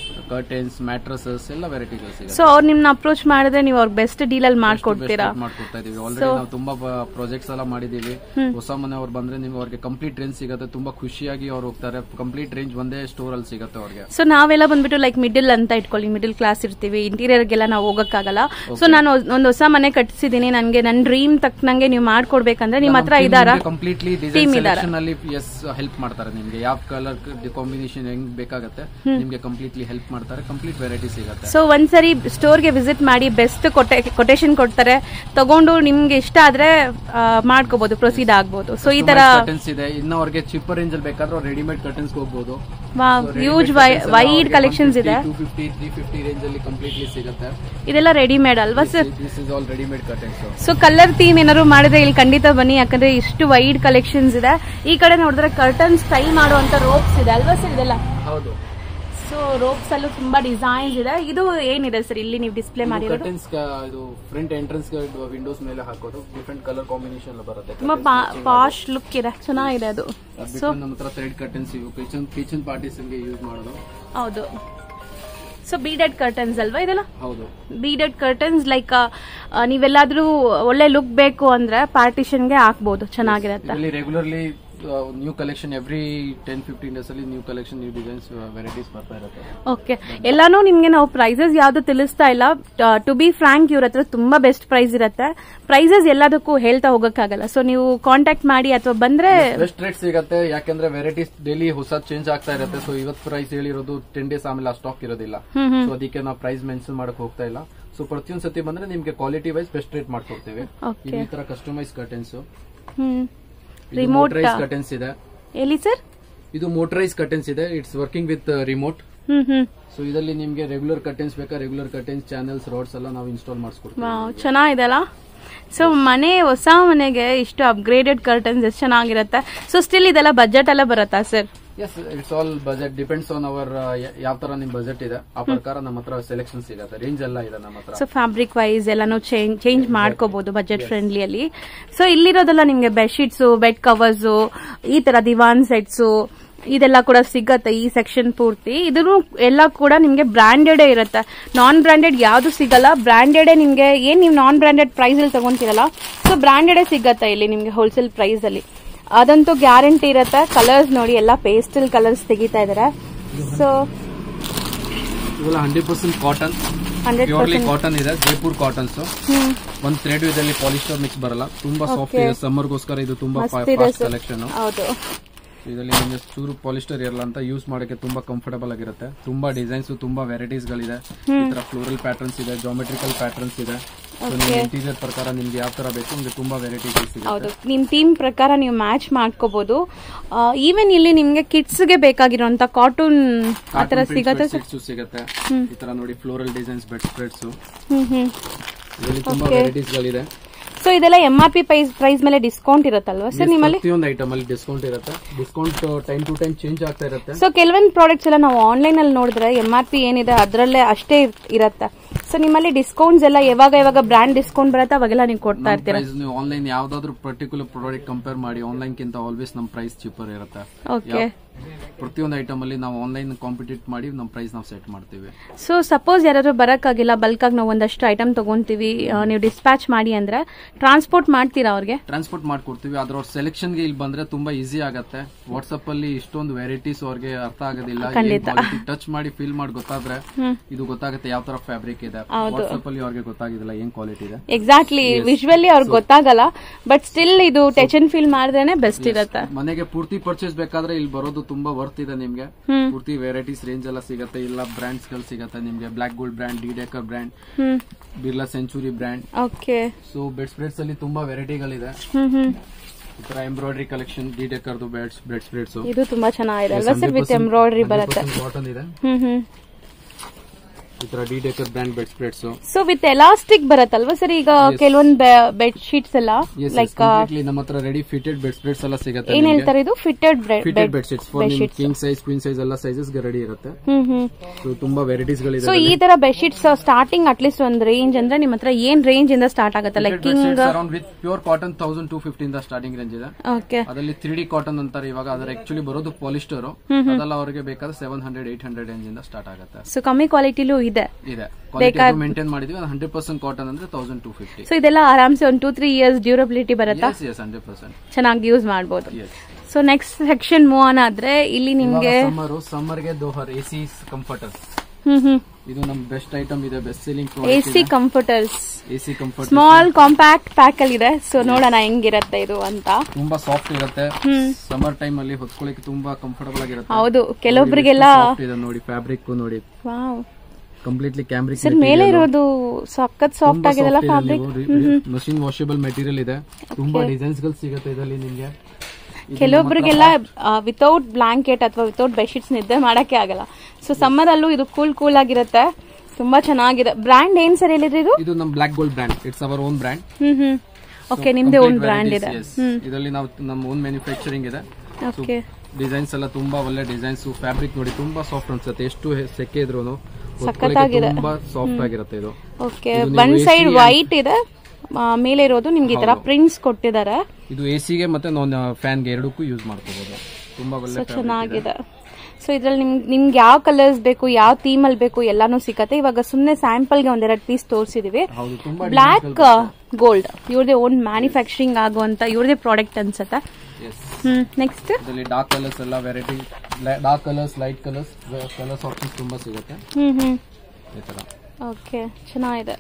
Speaker 3: curtains mattresses ಎಲ್ಲ ವೆರೈಟಿಗಳು ಸಿಗುತ್ತೆ
Speaker 2: ಸೊ ಅವ್ರು ನಿಮ್ನ ಅಪ್ರೋಚ್ ಮಾಡಿದ್ರೆ ನೀವು ಅವ್ರಿಗೆ ಬೆಸ್ಟ್ ಡೀಲ್ ಅಲ್ಲಿ ಮಾಡ್ಕೊಡ್ತೀರಾ
Speaker 3: ಮಾಡ್ಕೊಡ್ತಾ ಇದೀವಿ ಆಲ್ರೆಡಿ ನಾವು ತುಂಬಾ ಪ್ರಾಜೆಕ್ಟ್ಸ್ ಎಲ್ಲ ಮಾಡಿದೀವಿ ಹೊಸ ಮನೆ ಅವ್ರು ಬಂದ್ರೆ ನಿಮ್ಗೆ ಅವ್ರಿಗೆ ಕಂಪ್ಲೀಟ್ ರೇಂಜ್ ಸಿಗುತ್ತೆ ತುಂಬಾ ಖುಷಿಯಾಗಿ ಅವ್ರು ಹೋಗ್ತಾರೆ ಕಂಪ್ಲೀಟ್ ರೇಂಜ್ ಒಂದೇ ಸ್ಟೋರ್ ಅಲ್ಲಿ ಸಿಗುತ್ತೆ ಅವ್ರಿಗೆ
Speaker 2: ಸೊ ನಾವೆಲ್ಲ ಬಂದ್ಬಿಟ್ಟು ಲೈಕ್ ಮಿಡಲ್ ಅಂತ ಇಟ್ಕೊಳ್ಳಿ ಮಿಡಲ್ ಕ್ಲಾಸ್ ಇರ್ತೀವಿ ಇಂಟೀರಿಯರ್ಗೆಲ್ಲ ನಾವು ಹೋಗಕ್ಕಾಗಲ್ಲ ಸೊ ನಾನು ಒಂದು ಹೊಸ ಮನೆ ಕಟ್ಸಿದೀನಿ ನನಗೆ ನನ್ನ ಡ್ರೀಮ್ ತಕ್ಕನಂಗೆ ನೀವು ಮಾಡ್ಕೊಡ್ಬೇಕಂದ್ರೆ ನಿಮ್ಮ ಹತ್ರ ಇದಾರಾ
Speaker 3: ಕಂಪ್ಲೀಟ್ಲಿ
Speaker 2: Team
Speaker 3: ಡಿಸೈನ್
Speaker 2: ಇದಾರಾ?
Speaker 3: ಸೆಲೆಕ್ಷನ್ ಅಲ್ಲಿ ಎಸ್ ಹೆಲ್ಪ್ ಮಾಡ್ತಾರೆ ನಿಮ್ಗೆ ಯಾವ ಕಲರ್ ಕಾಂಬಿನೇಷನ್ ಹೆಂಗ್ ಬೇಕಾಗತ್ತೆ ನಿಮ್ಗೆ ಕಂಪ್ಲೀಟ್ಲಿ ಹೆಲ್ಪ್ ಮಾಡ್ತಾರೆ ಕಂಪ್ಲೀಟ್ ವೆರೈಟಿ ಸಿಗುತ್ತೆ
Speaker 2: ಸೊ ಒಂದ್ಸರಿ ಸ್ಟೋರ್ಗೆ ವಿಸಿಟ್ ಮಾಡಿ ಬೆಸ್ಟ್ ಕೊಟೇಶನ್ ಕೊಡ್ತಾರೆ ತಗೊಂಡು ನಿಮ್ಗೆ ಇಷ್ಟ ಆದ್ರೆ ಆ, ಮಾಡ್ಕೋಬಹುದು ಪ್ರೊಸೀಡ್ ಆಗ್ಬೋದು ಸೊ ಈ ತರ
Speaker 3: ಕರ್ಟನ್ಸ್ ಇದೆ ಇನ್ನು ಅವ್ರಿಗೆ ಚೀಪರ್ ರೇಂಜ್ ಅಲ್ಲಿ ಬೇಕಾದ್ರೆ ರೆಡಿಮೇಡ್ ಕರ್ಟನ್ಸ್ ಹೋಗ್ಬೋದು
Speaker 2: ಹ್ಯೂಜ್ ವೈಡ್ ಕಲೆಕ್ಷನ್ಸ್ ಇದೆ
Speaker 3: two fifty three fifty range ಅಲ್ಲಿ ಕಂಪ್ಲೀಟ್ಲಿ ಸಿಗುತ್ತೆ
Speaker 2: ಇದೆಲ್ಲ ರೆಡಿಮೇಡ್ ಅಲ್ವಾ sir
Speaker 3: this is all readymade curtains
Speaker 2: so colour theme ಏನಾದ್ರು ಮಾಡಿದ್ರೆ ಇಲ್ಲಿ ಖಂಡಿತ ಬನ್ನಿ ಯಾಕಂದ್ರೆ ಇಷ್ಟು ವೈಡ್ ಕಲೆಕ್ಷನ್ಸ್ ಇದೆ ಈ ಕಡೆ ನೋಡಿದ್ರೆ ಕರ್ಟನ್ ಸ್ಟೈಲ್ ಮಾಡುವಂತ ರೋಪ್ಸ್ ಇದೆ ಅಲ್ವಾ ಸರ್ ಇದೆಲ್ಲ
Speaker 3: ಹೌದು
Speaker 2: ಸೊ ರೋಪ್ಸ್ ಅಲ್ಲೂ ತುಂಬಾ ಡಿಸೈನ್ಸ್ ಇದೆ ಇದು ಏನಿದೆ ಸರ್ ಇಲ್ಲಿ ನೀವು ಡಿಸ್ಪ್ಲೇ ಮಾಡಿರೋದು
Speaker 3: ಕರ್ಟನ್ಸ್ ಇದು ಫ್ರಂಟ್ ಎಂಟ್ರೆನ್ಸ್ ವಿಂಡೋಸ್ ಮೇಲೆ ಹಾಕೋದು ಡಿಫ್ರೆಂಟ್ ಕಲರ್ ಕಾಂಬಿನೇಷನ್ ಬರುತ್ತೆ
Speaker 2: ತುಂಬಾ ಪಾಶ್ ಲುಕ್ ಇದೆ ಚೆನ್ನಾಗಿದೆ ಅದು
Speaker 3: ಅದ್ ಬಿಟ್ಟು ನಮ್ಮ ಹತ್ರ ಥ್ರೆಡ್ ಕರ್ಟನ್ಸ್ ಇವು ಕಿಚನ್ ಕಿಚನ್ ಪಾರ್ಟೀಸ್ ಯೂಸ್ ಮಾಡೋದು
Speaker 2: ಹೌದು ಸೊ ಬೀಡೆಡ್ ಕರ್ಟನ್ಸ್ ಅಲ್ವಾ ಇದೆಲ್ಲ
Speaker 3: ಹೌದು
Speaker 2: ಬೀಡೆಡ್ ಕರ್ಟನ್ಸ್ ಲೈಕ್ ನೀವೆಲ್ಲಾದ್ರೂ ಒಳ್ಳೆ ಲುಕ್ ಬೇಕು ಅಂದ್ರೆ ಪಾರ್ಟಿಷನ್ಗೆ ಹಾಕ್ಬೋದು ಚೆನ್ನಾಗಿರತ್ತೆ
Speaker 3: ಇಲ್ಲಿ regularly new collection every ten fifteen days ಅಲ್ಲಿ new collection new designs varieties ಬರ್ತಾ ಇರುತ್ತೆ
Speaker 2: ಓಕೆ ಎಲ್ಲಾನು ನಿಮ್ಗೆ ನಾವು ಪ್ರೈಸಸ್ ಯಾವ್ದು ತಿಳಿಸ್ತಾ ಇಲ್ಲ ಟು ಬಿ ಫ್ರಾಂಕ್ ಇವ್ರ ಹತ್ರ ತುಂಬಾ ಬೆಸ್ಟ್ ಪ್ರೈಸ್ ಇರುತ್ತೆ ಪ್ರೈಸಸ್ ಎಲ್ಲದಕ್ಕೂ ಹೇಳ್ತಾ ಹೋಗಕ್ಕಾಗಲ್ಲ ಸೊ ನೀವು ಕಾಂಟ್ಯಾಕ್ಟ್ ಮಾಡಿ ಅಥವಾ ಬಂದ್ರೆ
Speaker 3: ಬೆಸ್ಟ್ ರೇಟ್ ಸಿಗುತ್ತೆ ಯಾಕಂದ್ರೆ ವೆರೈಟೀಸ್ ಡೈಲಿ ಹೊಸ ಚೇಂಜ್ ಆಗ್ತಾ ಇರುತ್ತೆ ಸೊ ಇವತ್ತು ಪ್ರೈಸ್ ಹೇಳಿರೋದು ಟೆನ್ ಡೇಸ್ ಆಮೇಲೆ ಆ ಸ್ಟಾಕ್ ಇರೋದಿಲ್ಲ ಸೊ ಅದಕ್ಕೆ ನಾವು ಪ್ರೈಸ್ ಮೆನ್ಷನ್ ಮಾಡಕ್ ಹೋಗ್ತಾ ಇಲ್ಲ ಸೊ ಪ್ರತಿಯೊಂದ್ ಸತಿ ಬಂದ್ರೆ ನಿಮ್ಗೆ ಕ್ವಾಲಿಟಿ ವೈಸ್ ಬೆಸ್ಟ್ ರೇಟ್ ಮಾಡ್ಕೊಡ್ತೇವೆ
Speaker 2: Okay.
Speaker 3: ಇದು ಈ ತರ ಕಸ್ಟಮೈಸ್ ಕರ್ಟನ್ಸ್
Speaker 2: ಹ್ಮ್
Speaker 3: ಇದು
Speaker 2: Remote
Speaker 3: ಮೋಟರೈಸ್
Speaker 2: ಆ?
Speaker 3: ಕರ್ಟನ್ಸ್ ಇದೆ
Speaker 2: ಎಲ್ಲಿ ಸರ್
Speaker 3: ಇದು ಮೋಟರೈಸ್ ಕರ್ಟನ್ಸ್ ಇದೆ ಇಟ್ಸ್ ವರ್ಕಿಂಗ್ ವಿತ್ ರಿಮೋಟ್
Speaker 2: ಹ್ಮ್ ಹ್ಮ್
Speaker 3: ಸೊ ಇದರಲ್ಲಿ ನಿಮ್ಗೆ ರೆಗ್ಯುಲರ್ ಕರ್ಟನ್ಸ್ ಬೇಕಾ ರೆಗ್ಯುಲರ್ ಕರ್ಟನ್ಸ್ ಚಾನೆಲ್ಸ್ ರೋಡ್ಸ್ ಎಲ್ಲ ನಾವು ಇನ್ಸ್ಟಾಲ್ ಮಾಡಿಸ್ಕೊಡ್ತೀವಿ
Speaker 2: ವಾವ್ ಚೆನ್ನಾಗಿದೆಲ್ಲ ಸೊ ಮನೆ ಹೊಸ ಮನೆಗೆ ಇಷ್ಟು ಅಪ್ಗ್ರೇಡೆಡ್ ಕರ್ಟನ್ಸ್ ಎಷ್ಟು ಚೆನ್ನಾಗಿರುತ್ತೆ ಸೊ ಸ್ಟಿಲ್ ಇದೆಲ್ಲ ಬಜೆಟ್ ಎಲ್ಲ ಬರುತ್ತಾ sir
Speaker 3: yes it's all budget depends on our ಯಾವ ತರ ನಿಮ್ ಬಜೆಟ್ ಇದೆ ಆ ಪ್ರಕಾರ ನಮ್ಮ ಹತ್ರ ಸೆಲೆಕ್ಷನ್ ಸಿಗುತ್ತೆ ರೇಂಜ್ ಎಲ್ಲ ಇದೆ ನಮ್ಮ ಹತ್ರ
Speaker 2: ಸೊ ಫ್ಯಾಬ್ರಿಕ್ ವೈಸ್ ಎಲ್ಲಾನು ಚೇಂಜ್ ಚೇಂಜ್ ಮಾಡ್ಕೋಬಹುದು ಬಜೆಟ್ ಫ್ರೆಂಡ್ಲಿಯಲ್ಲಿ ಸೊ ಇಲ್ಲಿರೋದೆಲ್ಲ ನಿಮ್ಗೆ ಬೆಡ್ಶೀಟ್ಸ್ ಬೆಡ್ ಕವರ್ಸ್ ಈ ತರ ದಿವಾನ್ ಸೆಟ್ಸ್ ಇದೆಲ್ಲ ಕೂಡ ಸಿಗತ್ತೆ ಈ ಸೆಕ್ಷನ್ ಪೂರ್ತಿ ಇದನ್ನು ಎಲ್ಲ ಕೂಡ ನಿಮ್ಗೆ ಬ್ರಾಂಡೆಡ್ ಇರುತ್ತೆ ನಾನ್ ಬ್ರಾಂಡೆಡ್ ಯಾವ್ದು ಸಿಗಲ್ಲ ಬ್ರಾಂಡೆಡ್ ನಿಮ್ಗೆ ಏನ್ ನೀವು ನಾನ್ ಬ್ರಾಂಡೆಡ್ ಪ್ರೈಸ್ ಅಲ್ಲಿ ತಗೊಂತೀರಲ್ಲ ಸೊ ಬ್ರಾಂಡೆಡ್ ಸಿಗತ್ತೆ ಇಲ್ಲಿ ನಿಮ್ಗೆ ಹೋಲ್ಸೇಲ್ ಪ್ರೈಸ್ ಅಲ್ಲಿ ಅದಂತೂ ಗ್ಯಾರಂಟಿ ಇರುತ್ತೆ ಕಲರ್ಸ್ ನೋಡಿ ಎಲ್ಲ ಪೇಸ್ಟಲ್ ಕಲರ್ಸ್ ತೆಗಿತಾ ಇದಾರೆ ಸೊ
Speaker 3: ಇವೆಲ್ಲ hundred percent cotton
Speaker 2: hundred
Speaker 3: purely
Speaker 2: percent
Speaker 3: cotton ಇದೆ ಜೈಪುರ್ ಕಾಟನ್ಸ್
Speaker 2: ಹ್ಮ್
Speaker 3: ಒಂದ್ ಥ್ರೆಡ್ ಇದರಲ್ಲಿ ಪಾಲಿಸ್ಟರ್ ಮಿಕ್ಸ್ ಬರಲ್ಲ ತುಂಬಾ ಸಾಫ್ಟ್
Speaker 2: Okay.
Speaker 3: ಇದೆ ಸಮ್ಮರ್ಗೋಸ್ಕರ ಇದು ತುಂಬಾ
Speaker 2: ಮಸ್ತ್ ಇದೆ
Speaker 3: ಫಾಸ್ಟ್
Speaker 2: sir.
Speaker 3: ಕಲೆಕ್ಷನ್
Speaker 2: ಹೌದು
Speaker 3: ಇದರಲ್ಲಿ ನಿಮಗೆ ಚೂರು ಪಾಲಿಸ್ಟರ್ ಇರಲ್ಲ ಅಂತ ಯೂಸ್ ಮಾಡಕ್ಕೆ ತುಂಬಾ ಕಂಫರ್ಟಬಲ್ ಆಗಿರುತ್ತೆ ತುಂಬಾ ಡಿಸೈನ್ಸ್ ತುಂಬಾ ವೆರೈಟೀಸ್ ಗಳಿದೆ ಈ ತರ ಫ್ಲೋರಲ್ ಪ್ಯಾಟರ್ನ್ಸ್ ಇದೆ ಜಾಮೆಟ್ರಿಕಲ್ ಪ್ಯಾಟರ್ನ್ಸ್ ಇದೆ ಸೊ ನಿಮ್ಗೆ ಇಂಟೀರಿಯರ್ ಪ್ರಕಾರ ನಿಮ್ಗೆ ಯಾವ ತರ ಬೇಕು ನಿಮ್ಗೆ ತುಂಬಾ ವೆರೈಟೀಸ್ ಸಿಗುತ್ತೆ
Speaker 2: ಹೌದು ನಿಮ್ ಥೀಮ್ ಪ್ರಕಾರ ನೀವು ಮ್ಯಾಚ್ ಮಾಡ್ಕೋಬಹುದು ಈವನ್ ಇಲ್ಲಿ ನಿಮ್ಗೆ ಕಿಡ್ಸ್ ಗೆ ಬೇಕಾಗಿರುವಂತ ಕಾರ್ಟೂನ್ ಆತರ ಸಿಗತ್ತೆ ಸರ್
Speaker 3: ಸೀಟ್ಸ್ ಸಿಗುತ್ತೆ ಈ ತರ ನೋಡಿ ಫ್ಲೋರಲ್ ಡಿಸೈನ್ಸ್ ಬೆಡ್ ಸ್ಪ್ರೆಡ್ಸ್
Speaker 2: ಹ್ಮ್ ಹ್ಮ್
Speaker 3: ಇದರಲ್ಲಿ ತುಂಬಾ
Speaker 2: Okay.
Speaker 3: ವೆರೈಟೀಸ್ ಗಳಿದೆ
Speaker 2: ಸೊ ಇದೆಲ್ಲ M R P price price ಮೇಲೆ ಡಿಸ್ಕೌಂಟ್ ಇರುತ್ತಲ್ವಾ ಸರ್ ನಿಮ್ಮಲ್ಲಿ
Speaker 3: ಪ್ರತಿಯೊಂದು ಐಟಮ್ ಅಲ್ಲಿ ಡಿಸ್ಕೌಂಟ್ ಇರುತ್ತೆ discount time to time change ಆಗ್ತಾ ಇರುತ್ತೆ
Speaker 2: ಸೊ ಕೆಲವೊಂದು ಪ್ರಾಡಕ್ಟ್ಸ್ ಎಲ್ಲ ನಾವು ಆನ್ಲೈನ್ ಅಲ್ಲಿ ನೋಡಿದ್ರೆ ಎಂ ಆರ್ ಪಿ ಏನಿದೆ ಅದರಲ್ಲೇ ಅಷ್ಟೇ ಇರ್- ಇರತ್ತೆ ಸೊ ನಿಮ್ಮಲ್ಲಿ ಡಿಸ್ಕೌಂಟ್ಸ್ ಎಲ್ಲ ಯಾವಾಗ ಯಾವಾಗ ಬ್ರ್ಯಾಂಡ್ ಡಿಸ್ಕೌಂಟ್ ಬರುತ್ತೆ ಅವಾಗೆಲ್ಲ ನೀವು ಕೊಡ್ತಾ ಇರ್ತೀರಾ
Speaker 3: ಪ್ರೈಸ್ ನೀವು ಆನ್ಲೈನ್ ಯಾವ್ದಾದ್ರು ಪರ್ಟಿಕ್ಯುಲರ್ ಪ್ರಾಡಕ್ಟ್ ಕಂಪೇರ್ ಮಾಡಿ ಆನ್ಲೈನ್ ಕಿಂತ ಆಲ್ವೇಸ್ ನಮ್ ಪ್ರೈಸ್ ಚೀಪರ್ ಇರುತ್ತೆ
Speaker 2: ಓಕೆ
Speaker 3: ಪ್ರತಿಯೊಂದು ಐಟಮ್ ಅಲ್ಲಿ ನಾವು ಆನ್ಲೈನ್ ಕಾಂಪಿಟೇಟ್ ಮಾಡಿ ನಮ್ಮ ಪ್ರೈಸ್ ನಾವು ಸೆಟ್ ಮಾಡ್ತೀವಿ
Speaker 2: ಸೊ ಸಪೋಸ್ ಯಾರಾದ್ರೂ ಬರಕ್ಕಾಗಿಲ್ಲ ಬಲ್ಕ್ ಆಗಿ ನಾವು ಒಂದಷ್ಟು ಐಟಮ್ ತಗೊಂತೀವಿ ಆ, ನೀವು ಡಿಸ್ಪ್ಯಾಚ್ ಮಾಡಿ ಅಂದ್ರೆ ಟ್ರಾನ್ಸ್ಪೋರ್ಟ್ ಮಾಡ್ತೀರಾ ಅವ್ರಿಗೆ
Speaker 3: ಟ್ರಾನ್ಸ್ಪೋರ್ಟ್ ಮಾಡ್ಕೊಡ್ತೀವಿ ಅದ್ರ ಅವ್ರ ಸೆಲೆಕ್ಷನ್ ಗೆ ಇಲ್ಲಿ ಬಂದ್ರೆ ತುಂಬಾ ಈಸಿ ಆಗತ್ತೆ ವಾಟ್ಸ್ಆಪ್ ಅಲ್ಲಿ ಇಷ್ಟೊಂದು ವೆರೈಟೀಸ್ ಅವ್ರಿಗೆ ಅರ್ಥ ಆಗೋದಿಲ್ಲ ಟಚ್ ಮಾಡಿ ಫೀಲ್ ಮಾಡಿ ಗೊತ್ತಾದ್ರೆ ಇದು ಗೊತ್ತಾಗುತ್ತೆ ಯಾವ ತರ ಫ್ಯಾಬ್ರಿಕ್ ಇದೆ ವಾಟ್ಸ್ಆಪ್ ಅಲ್ಲಿ ಅವ್ರಿಗೆ ಗೊತ್ತಾಗಿದಿಲ್ಲ ಏನ್ ಕ್ವಾಲಿಟಿ ಇದೆ
Speaker 2: ಎಕ್ಸಾಕ್ಟ್ಲಿ ವಿಜುವಲಿ ಅವ್ರಿಗೆ ಗೊತ್ತಾಗಲ್ಲ ಬಟ್ ಸ್ಟಿಲ್ ಇದು ಟಚ್ ಅಂಡ್ ಫೀಲ್ ಮಾಡಿದ್ರೇನೆ ಬೆಸ್ಟ್ ಇರುತ್ತೆ
Speaker 3: ಮನೆಗೆ ಪೂರ್ತಿ ಪರ್ಚೇಸ್ ಬೇಕಾದ್ರೆ ಇಲ್ಲಿ ಬರೋದು ತುಂಬಾ ವರ್ತ್ ಇದೆ ನಿಮ್ಗೆ
Speaker 2: ಹ್ಮ್.
Speaker 3: ಪೂರ್ತಿ ವೆರೈಟೀಸ್ ರೇಂಜ್ ಎಲ್ಲ ಸಿಗುತ್ತೆ ಇಲ್ಲ ಬ್ರ್ಯಾಂಡ್ಸ್ ಗಳು ಸಿಗುತ್ತೆ ನಿಮ್ಗೆ black gold brand D decor brand
Speaker 2: ಹ್ಮ್
Speaker 3: Birla century brand
Speaker 2: okay
Speaker 3: so bed spreads ಅಲ್ಲಿ ತುಂಬಾ ವೆರೈಟಿಗಳಿದೆ
Speaker 2: ಹ್ಮ್ ಹ್ಮ್
Speaker 3: ಈ ತರ ಎಂಬ್ರಾಯ್ಡ್ರಿ ಕಲೆಕ್ಷನ್ ಡಿ ಡೆಕರ್ದು ಬೆಡ್ಸ್ ಬೆಡ್ ಸ್ಪ್ರೆಡ್ಸ್
Speaker 2: ಇದು ತುಂಬಾ ಚೆನ್ನಾಗಿದೆ ಅಲ್ವಾ ಸರ್ ವಿತ್ ಎಂಬ್ರಾಯ್ಡ್ರಿ ಬರುತ್ತೆ
Speaker 3: ಕಾಟನ್ ಇದೆ
Speaker 2: ಹ್ಮ್ ಹ್ಮ್
Speaker 3: ಈ ತರ D decor brand bed spreads
Speaker 2: so with elastic ಬರತ್ತಲ್ವಾ ಸರ್ ಈಗ ಕೆಲವೊಂದ್ ಬೆಡ್ ಶೀಟ್ಸ್ ಎಲ್ಲ ಲೈಕ್
Speaker 3: ಕಂಪ್ಲೀಟ್ಲಿ ನಮ್ಮ ಹತ್ರ ರೆಡಿ ಫಿಟೆಡ್ ಬೆಡ್ ಸ್ಪ್ರೆಡ್ಸ್ ಎಲ್ಲ ಸಿಗುತ್ತೆ
Speaker 2: ಏನ್ ಹೇಳ್ತಾರೆ ಇದು fitted
Speaker 3: fitted bed sheets for ನಿಮ್ ಕಿಂಗ್ ಸೈಜ್ ಕ್ವೀನ್ ಸೈಜ್ ಎಲ್ಲ ಸೈಜಸ್ ರೆಡಿ ಇರುತ್ತೆ
Speaker 2: ಹ್ಮ್ ಹ್ಮ್
Speaker 3: ಸೊ ತುಂಬಾ ವೆರೈಟೀಸ್ ಗಳಿದೆ
Speaker 2: ಸೊ ಈ ತರ ಬೆಡ್ಶೀಟ್ಸ್ ಸ್ಟಾರ್ಟಿಂಗ್ ಅಟ್ಲೀಸ್ಟ್ ಒಂದ್ ರೇಂಜ್ ಅಂದ್ರೆ ನಿಮ್ ಹತ್ರ ಏನ್ ರೇಂಜ್ ಇಂದ ಸ್ಟಾರ್ಟ್ ಆಗುತ್ತೆ like king
Speaker 3: around with pure cotton thousand two fifty ಇಂದ ಸ್ಟಾರ್ಟಿಂಗ್ ರೇಂಜ್ ಇದೆ
Speaker 2: ಓಕೆ
Speaker 3: ಅದರಲ್ಲಿ ತ್ರೀ ಡಿ ಕಾಟನ್ ಅಂತಾರೆ ಇವಾಗ ಅದ್ರ ಆಕ್ಚುಲಿ ಬರೋದು ಪಾಲಿಸ್ಟರ್ ಅದೆಲ್ಲ ಅವರಿಗೆ ಬೇಕಾದ್ರೆ seven hundred eight hundred range ಇಂದ ಸ್ಟಾರ್ಟ್ ಆಗುತ್ತೆ
Speaker 2: ಸೊ ಕಮ್ಮಿ ಕ್ವಾಲಿಟಿಲೂ ಇದೆ
Speaker 3: ಇದೆ ಕ್ವಾಲಿಟಿ ಮೇಂಟೈನ್ ಮಾಡಿದ್ವಿ ಹಂಡ್ರೆಡ್ ಪರ್ಸೆಂಟ್ ಕಾಟನ್ ಅಂದ್ರೆ ತೌಸಂಡ್ ಟೂ ಫಿಫ್ಟಿ
Speaker 2: ಸೊ ಇದೆಲ್ಲ ಆರಾಮ್ಸೆ ಒಂದು ಟೂ ತ್ರೀ ಇಯರ್ಸ್ ಡ್ಯೂರಬಿಲಿಟಿ ಬರುತ್ತಾ
Speaker 3: ಎಸ್ ಎಸ್ ಹಂಡ್ರೆಡ್ ಪರ್ಸೆಂಟ್
Speaker 2: ಚೆನ್ನಾಗಿ ಯೂಸ್ ಮಾಡ್ಬೋದು
Speaker 3: yes
Speaker 2: so next section move on ಆದ್ರೆ ಇಲ್ಲಿ ನಿಮ್ಗೆ
Speaker 3: ಸಮ್ಮರ್ ಸಮ್ಮರ್ ಗೆ ದೋಹರ್ ಎ ಸಿ ಕಂಫರ್ಟರ್
Speaker 2: ಹ್ಮ್ ಹ್ಮ್
Speaker 3: ಇದು ನಮ್ ಬೆಸ್ಟ್ ಐಟಮ್ ಇದೆ best selling
Speaker 2: A C comforters
Speaker 3: A C comfort
Speaker 2: small compact pack ಅಲ್ಲಿ ಇದೆ ಸೊ ನೋಡೋಣ ಹೆಂಗಿರತ್ತೆ ಇದು ಅಂತ
Speaker 3: ತುಂಬಾ ಸಾಫ್ಟ್ ಇರುತ್ತೆ ಸಮ್ಮರ್ ಟೈಮ್ ಅಲ್ಲಿ ಹೊತ್ಕೊಳ್ಳಿಕ್ಕೆ ತುಂಬಾ ಕಂಫರ್ಟಬಲ್ ಆಗಿರುತ್ತೆ
Speaker 2: ಹೌದು ಕೆಲವೊಬ್ರಿಗೆಲ್ಲ
Speaker 3: ಸಾಫ್ಟ್ ಇದೆ ನೋಡಿ ಫ್ಯಾಬ್ರಿಕ್ ನೋಡಿ
Speaker 2: ವಾವ್
Speaker 3: ಕಂಪ್ಲೀಟ್ಲಿ ಕ್ಯಾಮ್ರಿಕ್
Speaker 2: ಸರ್ ಮೇಲೆ ಇರೋದು ಸಖತ್ ಸಾಫ್ಟ್ ಆಗಿದೆಲ್ಲ ಫ್ಯಾಬ್ರಿಕ್
Speaker 3: ಮಷಿನ್ ವಾಷಬಲ್ ಮೆಟೀರಿಯಲ್ ಇದೆ ತುಂಬಾ ಡಿಸೈನ್ಸ್ ಗಳು ಸಿಗುತ್ತೆ ಇದರಲ್ಲಿ ನಿಮ್ಗೆ
Speaker 2: ಕೆಲವೊಬ್ರಿಗೆಲ್ಲ ವಿತೌಟ್ ಬ್ಲಾಂಕೆಟ್ ಅಥವಾ ವಿತೌಟ್ ಬೆಡ್ಶೀಟ್ಸ್ ನಿದ್ದೆ ಮಾಡಕ್ಕೆ ಆಗಲ್ಲ ಸೊ ಸಮ್ಮರ್ ಅಲ್ಲೂ ಇದು ಕೂಲ್ ಕೂಲ್ ಆಗಿರುತ್ತೆ ತುಂಬಾ ಚೆನ್ನಾಗಿದೆ ಬ್ರ್ಯಾಂಡ್ ಏನ್ ಸರ್ ಹೇಳಿದ್ರಿ ಇದು
Speaker 3: ಇದು ನಮ್ black gold brand it's our own brand
Speaker 2: ಹ್ಮ್ ಹ್ಮ್ ಓಕೆ ನಿಮ್ದೇ ಓನ್ ಬ್ರ್ಯಾಂಡ್ ಇದೆ
Speaker 3: ಇದರಲ್ಲಿ ನಾವು ನಮ್ಮ ಓನ್ ಮ್ಯಾನುಫ್ಯಾಕ್ಚರಿಂಗ್ ಇದೆ
Speaker 2: ಓಕೆ
Speaker 3: ಡಿಸೈನ್ಸ್ ಎಲ್ಲ ತುಂಬಾ ಒಳ್ಳೆ ಡಿಸೈನ್ಸ್ ಫ್ಯಾಬ್ರಿಕ್ ನೋಡಿ ತುಂಬಾ ಸಾಫ್ಟ್ ಅನ್ಸುತ್ತೆ ಎಷ್ಟು ಹೆ- ಸೆಕೆ ಇದ್ರು
Speaker 2: ಸಖತ್ತಾಗಿದೆ.
Speaker 3: ತುಂಬಾ ಸಾಫ್ಟ್ ಆಗಿರುತ್ತೆ ಇದು
Speaker 2: ಓಕೆ ಒನ್ ಸೈಡ್ ವೈಟ್ ಇದೆ ಆ, ಮೇಲೆ ಇರೋದು ನಿಮ್ಗೆ ಈ ತರ ಪ್ರಿಂಟ್ಸ್ ಕೊಟ್ಟಿದ್ದಾರೆ
Speaker 3: ಇದು ಎ ಸಿಗೆ ಮತ್ತೆ ನಾನ್ ಫ್ಯಾನ್ಗೆ ಎರಡಕ್ಕೂ ಯೂಸ್ ಮಾಡ್ಕೋಬಹುದು ತುಂಬಾ ಒಳ್ಳೆ fabric ಇದೆ.
Speaker 2: ಚೆನ್ನಾಗಿದೆ ಸೊ ಇದ್ರಲ್ಲಿ ನಿಮ್ಗೆ ನಿಮ್ಗೆ ಯಾವ ಕಲರ್ಸ್ ಬೇಕು ಯಾವ ಥೀಮ್ ಅಲ್ಲಿ ಬೇಕು ಎಲ್ಲಾನು ಸಿಗತ್ತೆ ಇವಾಗ ಸುಮ್ನೆ ಸ್ಯಾಂಪಲ್ ಗೆ ಒಂದೆರಡು ಪೀಸ್ ತೋರಿಸಿದೀವಿ
Speaker 3: ಹೌದು ತುಂಬಾ
Speaker 2: ಬ್ಲಾಕ್ ಗೋಲ್ಡ್ ಇವ್ರದೇ ಓನ್ ಮ್ಯಾನುಫ್ಯಾಕ್ಚರಿಂಗ್ ಆಗುವಂತ ಇವ್ರದೇ ಪ್ರಾಡಕ್ಟ್ ಅನ್ಸತ್ತೆ
Speaker 3: ಎಸ್
Speaker 2: ಹ್ಮ್ ನೆಕ್ಸ್ಟ್
Speaker 3: ಇದರಲ್ಲಿ ಡಾರ್ಕ್ ಕಲರ್ಸ್ ಎಲ್ಲ variety dark colours light colours colours options ತುಂಬಾ ಸಿಗುತ್ತೆ
Speaker 2: ಹ್ಮ್ ಹ್ಮ್
Speaker 3: ಈ ತರ
Speaker 2: ಓಕೆ ಚೆನ್ನಾಗಿದೆ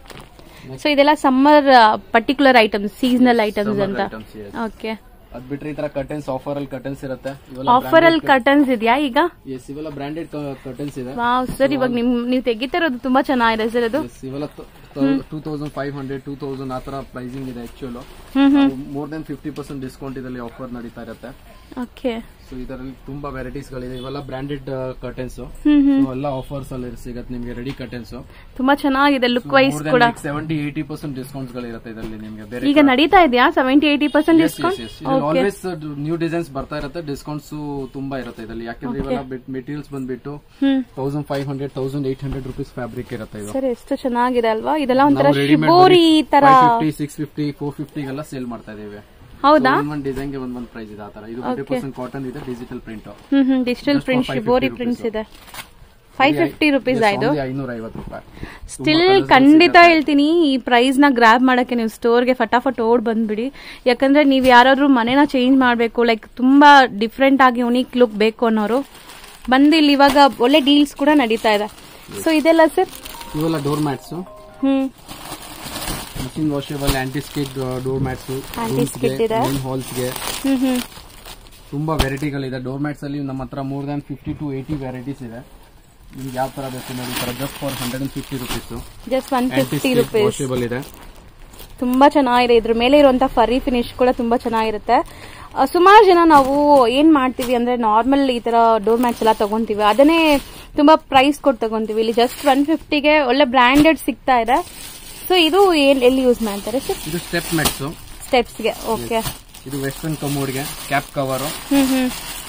Speaker 2: ಸೊ ಇದೆಲ್ಲ summer particular items seasonal items ಅಂತ
Speaker 3: ಐಟಮ್ಸ್
Speaker 2: ಓಕೆ
Speaker 3: ಅದ್ ಬಿಟ್ರೆ ಈ ತರ ಕರ್ಟನ್ಸ್ ಆಫರ್ ಅಲ್ಲಿ ಕರ್ಟನ್ಸ್ ಇರುತ್ತೆ ಇವೆಲ್ಲ
Speaker 2: ಆಫರ್ ಅಲ್ಲಿ ಕರ್ಟನ್ಸ್ ಇದೆಯಾ ಈಗ
Speaker 3: ಎಸ್ ಇವೆಲ್ಲ ಬ್ರಾಂಡೆಡ್ ಕರ್ಟನ್ಸ್ ಇದೆ
Speaker 2: ವಾವ್ ಸರ್ ಇವಾಗ ನಿಮ್ ನೀವು ತೆಗಿತಿರೋದು ತುಂಬಾ ಚೆನ್ನಾಗಿದೆ ಸರ್ ಅದು
Speaker 3: Yes, ಇವೆಲ್ಲ two thousand five hundred two thousand ಆ ತರ ಪ್ರೈಸಿಂಗ್ ಇದೆ ಆಕ್ಚುಲ್
Speaker 2: ಹ್ಮ್ ಹ್ಮ್
Speaker 3: more than fifty percent discount ಇದರಲ್ಲಿ ಆಫರ್ ನಡೀತಾ ಇರುತ್ತೆ
Speaker 2: ಓಕೆ
Speaker 3: ಸೊ ಇದರಲ್ಲಿ ತುಂಬಾ ವೆರೈಟೀಸ್ ಗಳಿದೆ ಇವೆಲ್ಲ ಬ್ರಾಂಡೆಡ್ ಕರ್ಟನ್ಸ್
Speaker 2: ಹ್ಮ್ ಹ್ಮ್
Speaker 3: ಎಲ್ಲ ಆಫರ್ಸ್ ಅಲ್ಲಿ ಸಿಗತ್ತೆ ನಿಮ್ಗೆ ರೆಡಿ ಕರ್ಟನ್ಸ್
Speaker 2: ತುಂಬಾ ಚೆನ್ನಾಗಿದೆ ಲುಕ್ ವೈಸ್ ಕೂಡ
Speaker 3: ಸೆವೆಂಟಿ ಏಟಿ ಪರ್ಸೆಂಟ್ ಡಿಸ್ಕೌಂಟ್ಸ್ ಗಳಿರುತ್ತೆ ಇದರಲ್ಲಿ ನಿಮ್ಗೆ ಬೇರೆ
Speaker 2: ಈಗ ನಡೀತಾ ಇದೆಯಾ seventy eighty percent discount
Speaker 3: always new designs ಬರ್ತಾ ಇರುತ್ತೆ ಡಿಸ್ಕೌಂಟ್ಸ್ ತುಂಬಾ ಇರುತ್ತೆ ಇದರಲ್ಲಿ ಯಾಕಂದ್ರೆ ಇವೆಲ್ಲ ಮೆಟೀರಿಯಲ್ಸ್ ಬಂದ್ಬಿಟ್ಟು
Speaker 2: ಹ್ಮ್
Speaker 3: thousand five hundred thousand eight hundred rupees fabric ಇರುತ್ತೆ ಇದು
Speaker 2: ಸರ್ ಎಷ್ಟು ಚೆನ್ನಾಗಿದೆ ಅಲ್ವಾ ಇದೆಲ್ಲ ಒಂಥರ
Speaker 3: ನಾವು ರೆಡಿಮೇಡ್
Speaker 2: ಶಿಬೋರಿ ತರ
Speaker 3: ಫಿಫ್ಟಿ ಸಿಕ್ಸ್ ಫಿಫ್ಟಿ ಫೋರ್ ಫಿಫ್ಟಿಗೆಲ್ಲ ಸೇಲ್ ಮಾಡ್ತಾ ಇದೀವಿ
Speaker 2: ಹೌದಾ
Speaker 3: ಒಂದ್ ಡಿಸೈನ್ ಗೆ ಒಂದ್ ಒಂದ್ ಪ್ರೈಸ್ ಇದೆ ಆತರ ಇದು ಹಂಡ್ರೆಡ್ ಪರ್ಸೆಂಟ್ ಕಾಟನ್ ಇದೆ ಡಿಜಿಟಲ್ ಪ್ರಿಂಟ್
Speaker 2: ಹ್ಮ್ ಹ್ಮ್ ಡಿಜಿಟಲ್ ಪ್ರಿಂಟ್ ಶಿಬೋರಿ ಪ್ರಿಂಟ್ಸ್ ಇದೆ ಫೈವ್ ಫಿಫ್ಟಿ ರುಪೀಸ್ ಆಯ್ತು
Speaker 3: ಐನೂರ ಐವತ್ತು ರೂಪಾಯಿ
Speaker 2: ಸ್ಟಿಲ್ ಖಂಡಿತ ಹೇಳ್ತೀನಿ ಈ ಪ್ರೈಸ್ ನ ಗ್ರಾಬ್ ಮಾಡಕ್ಕೆ ನೀವು ಸ್ಟೋರ್ಗೆ ಫಟಾಫಟ್ ಓಡ್ ಬಂದ್ಬಿಡಿ ಯಾಕಂದ್ರೆ ನೀವು ಯಾರಾದ್ರೂ ಮನೇನ ಚೇಂಜ್ ಮಾಡಬೇಕು ಲೈಕ್ ತುಂಬಾ ಡಿಫ್ರೆಂಟ್ ಆಗಿ ಯುನೀಕ್ ಲುಕ್ ಬೇಕು ಅನ್ನೋರು ಬಂದು ಇಲ್ಲಿ ಇವಾಗ ಒಳ್ಳೆ ಡೀಲ್ಸ್ ಕೂಡ ನಡೀತಾ ಇದೆ ಸೊ ಇದೆಲ್ಲ ಸರ್
Speaker 3: ಇವೆಲ್ಲ ಡೋರ್ ಮ್ಯಾಟ್ಸ್
Speaker 2: ಹ್ಮ್
Speaker 3: machine washable anti skid door mats
Speaker 2: Anti-skid ಇದೆ.
Speaker 3: ಹಾಲ್ಸ್ ಗೆ
Speaker 2: ಹ್ಮ್ ಹ್ಮ್
Speaker 3: ತುಂಬಾ ವೆರೈಟಿಗಳಿದೆ ಡೋರ್ ಮ್ಯಾಟ್ಸ್ ಅಲ್ಲಿ ನಮ್ಮ ಹತ್ರ more than fifty to eighty varieties ಇದೆ ನಿಮ್ಗೆ ಯಾವ ತರ ಬೇಕು ನೋಡಿ ಈ ತರ just for hundred and fifty rupees
Speaker 2: just one
Speaker 3: anti
Speaker 2: fifty
Speaker 3: skid
Speaker 2: rupees
Speaker 3: washable ಇದೆ
Speaker 2: ತುಂಬಾ ಚೆನ್ನಾಗಿದೆ ಇದ್ರ ಮೇಲೆ ಇರುವಂತ ಫರಿ ಫಿನಿಶ್ ಕೂಡ ತುಂಬಾ ಚೆನ್ನಾಗಿರುತ್ತೆ ಸುಮಾರು ಜನ ನಾವು ಏನ್ ಮಾಡ್ತೀವಿ ಅಂದ್ರೆ ನಾರ್ಮಲ್ ಈ ತರ ಡೋರ್ ಮ್ಯಾಟ್ಸ್ ಎಲ್ಲ ತಗೊಂತೀವಿ ಅದನ್ನೇ ತುಂಬಾ ಪ್ರೈಸ್ ಕೊಟ್ಟು ತಗೊಂತೀವಿ ಇಲ್ಲಿ ಜಸ್ಟ್ ಒನ್ ಫಿಫ್ಟಿಗೆ ಒಳ್ಳೆ ಬ್ರಾಂಡೆಡ್ ಸಿಗ್ತಾ ಇದೆ ಸೊ ಇದು ಏನ್ ಎಲ್ಲಿ ಯೂಸ್ ಮಾಡ್ತಾರೆ ಸರ್
Speaker 3: ಇದು ಸ್ಟೆಪ್ ಮ್ಯಾಟ್ಸ್
Speaker 2: ಸ್ಟೆಪ್ಸ್ಗೆ ಓಕೆ
Speaker 3: ಇದು ವೆಸ್ಟರ್ನ್ ಕಮೋಡ್ಗೆ ಕ್ಯಾಪ್ ಕವರ್
Speaker 2: ಹ್ಮ್ ಹ್ಮ್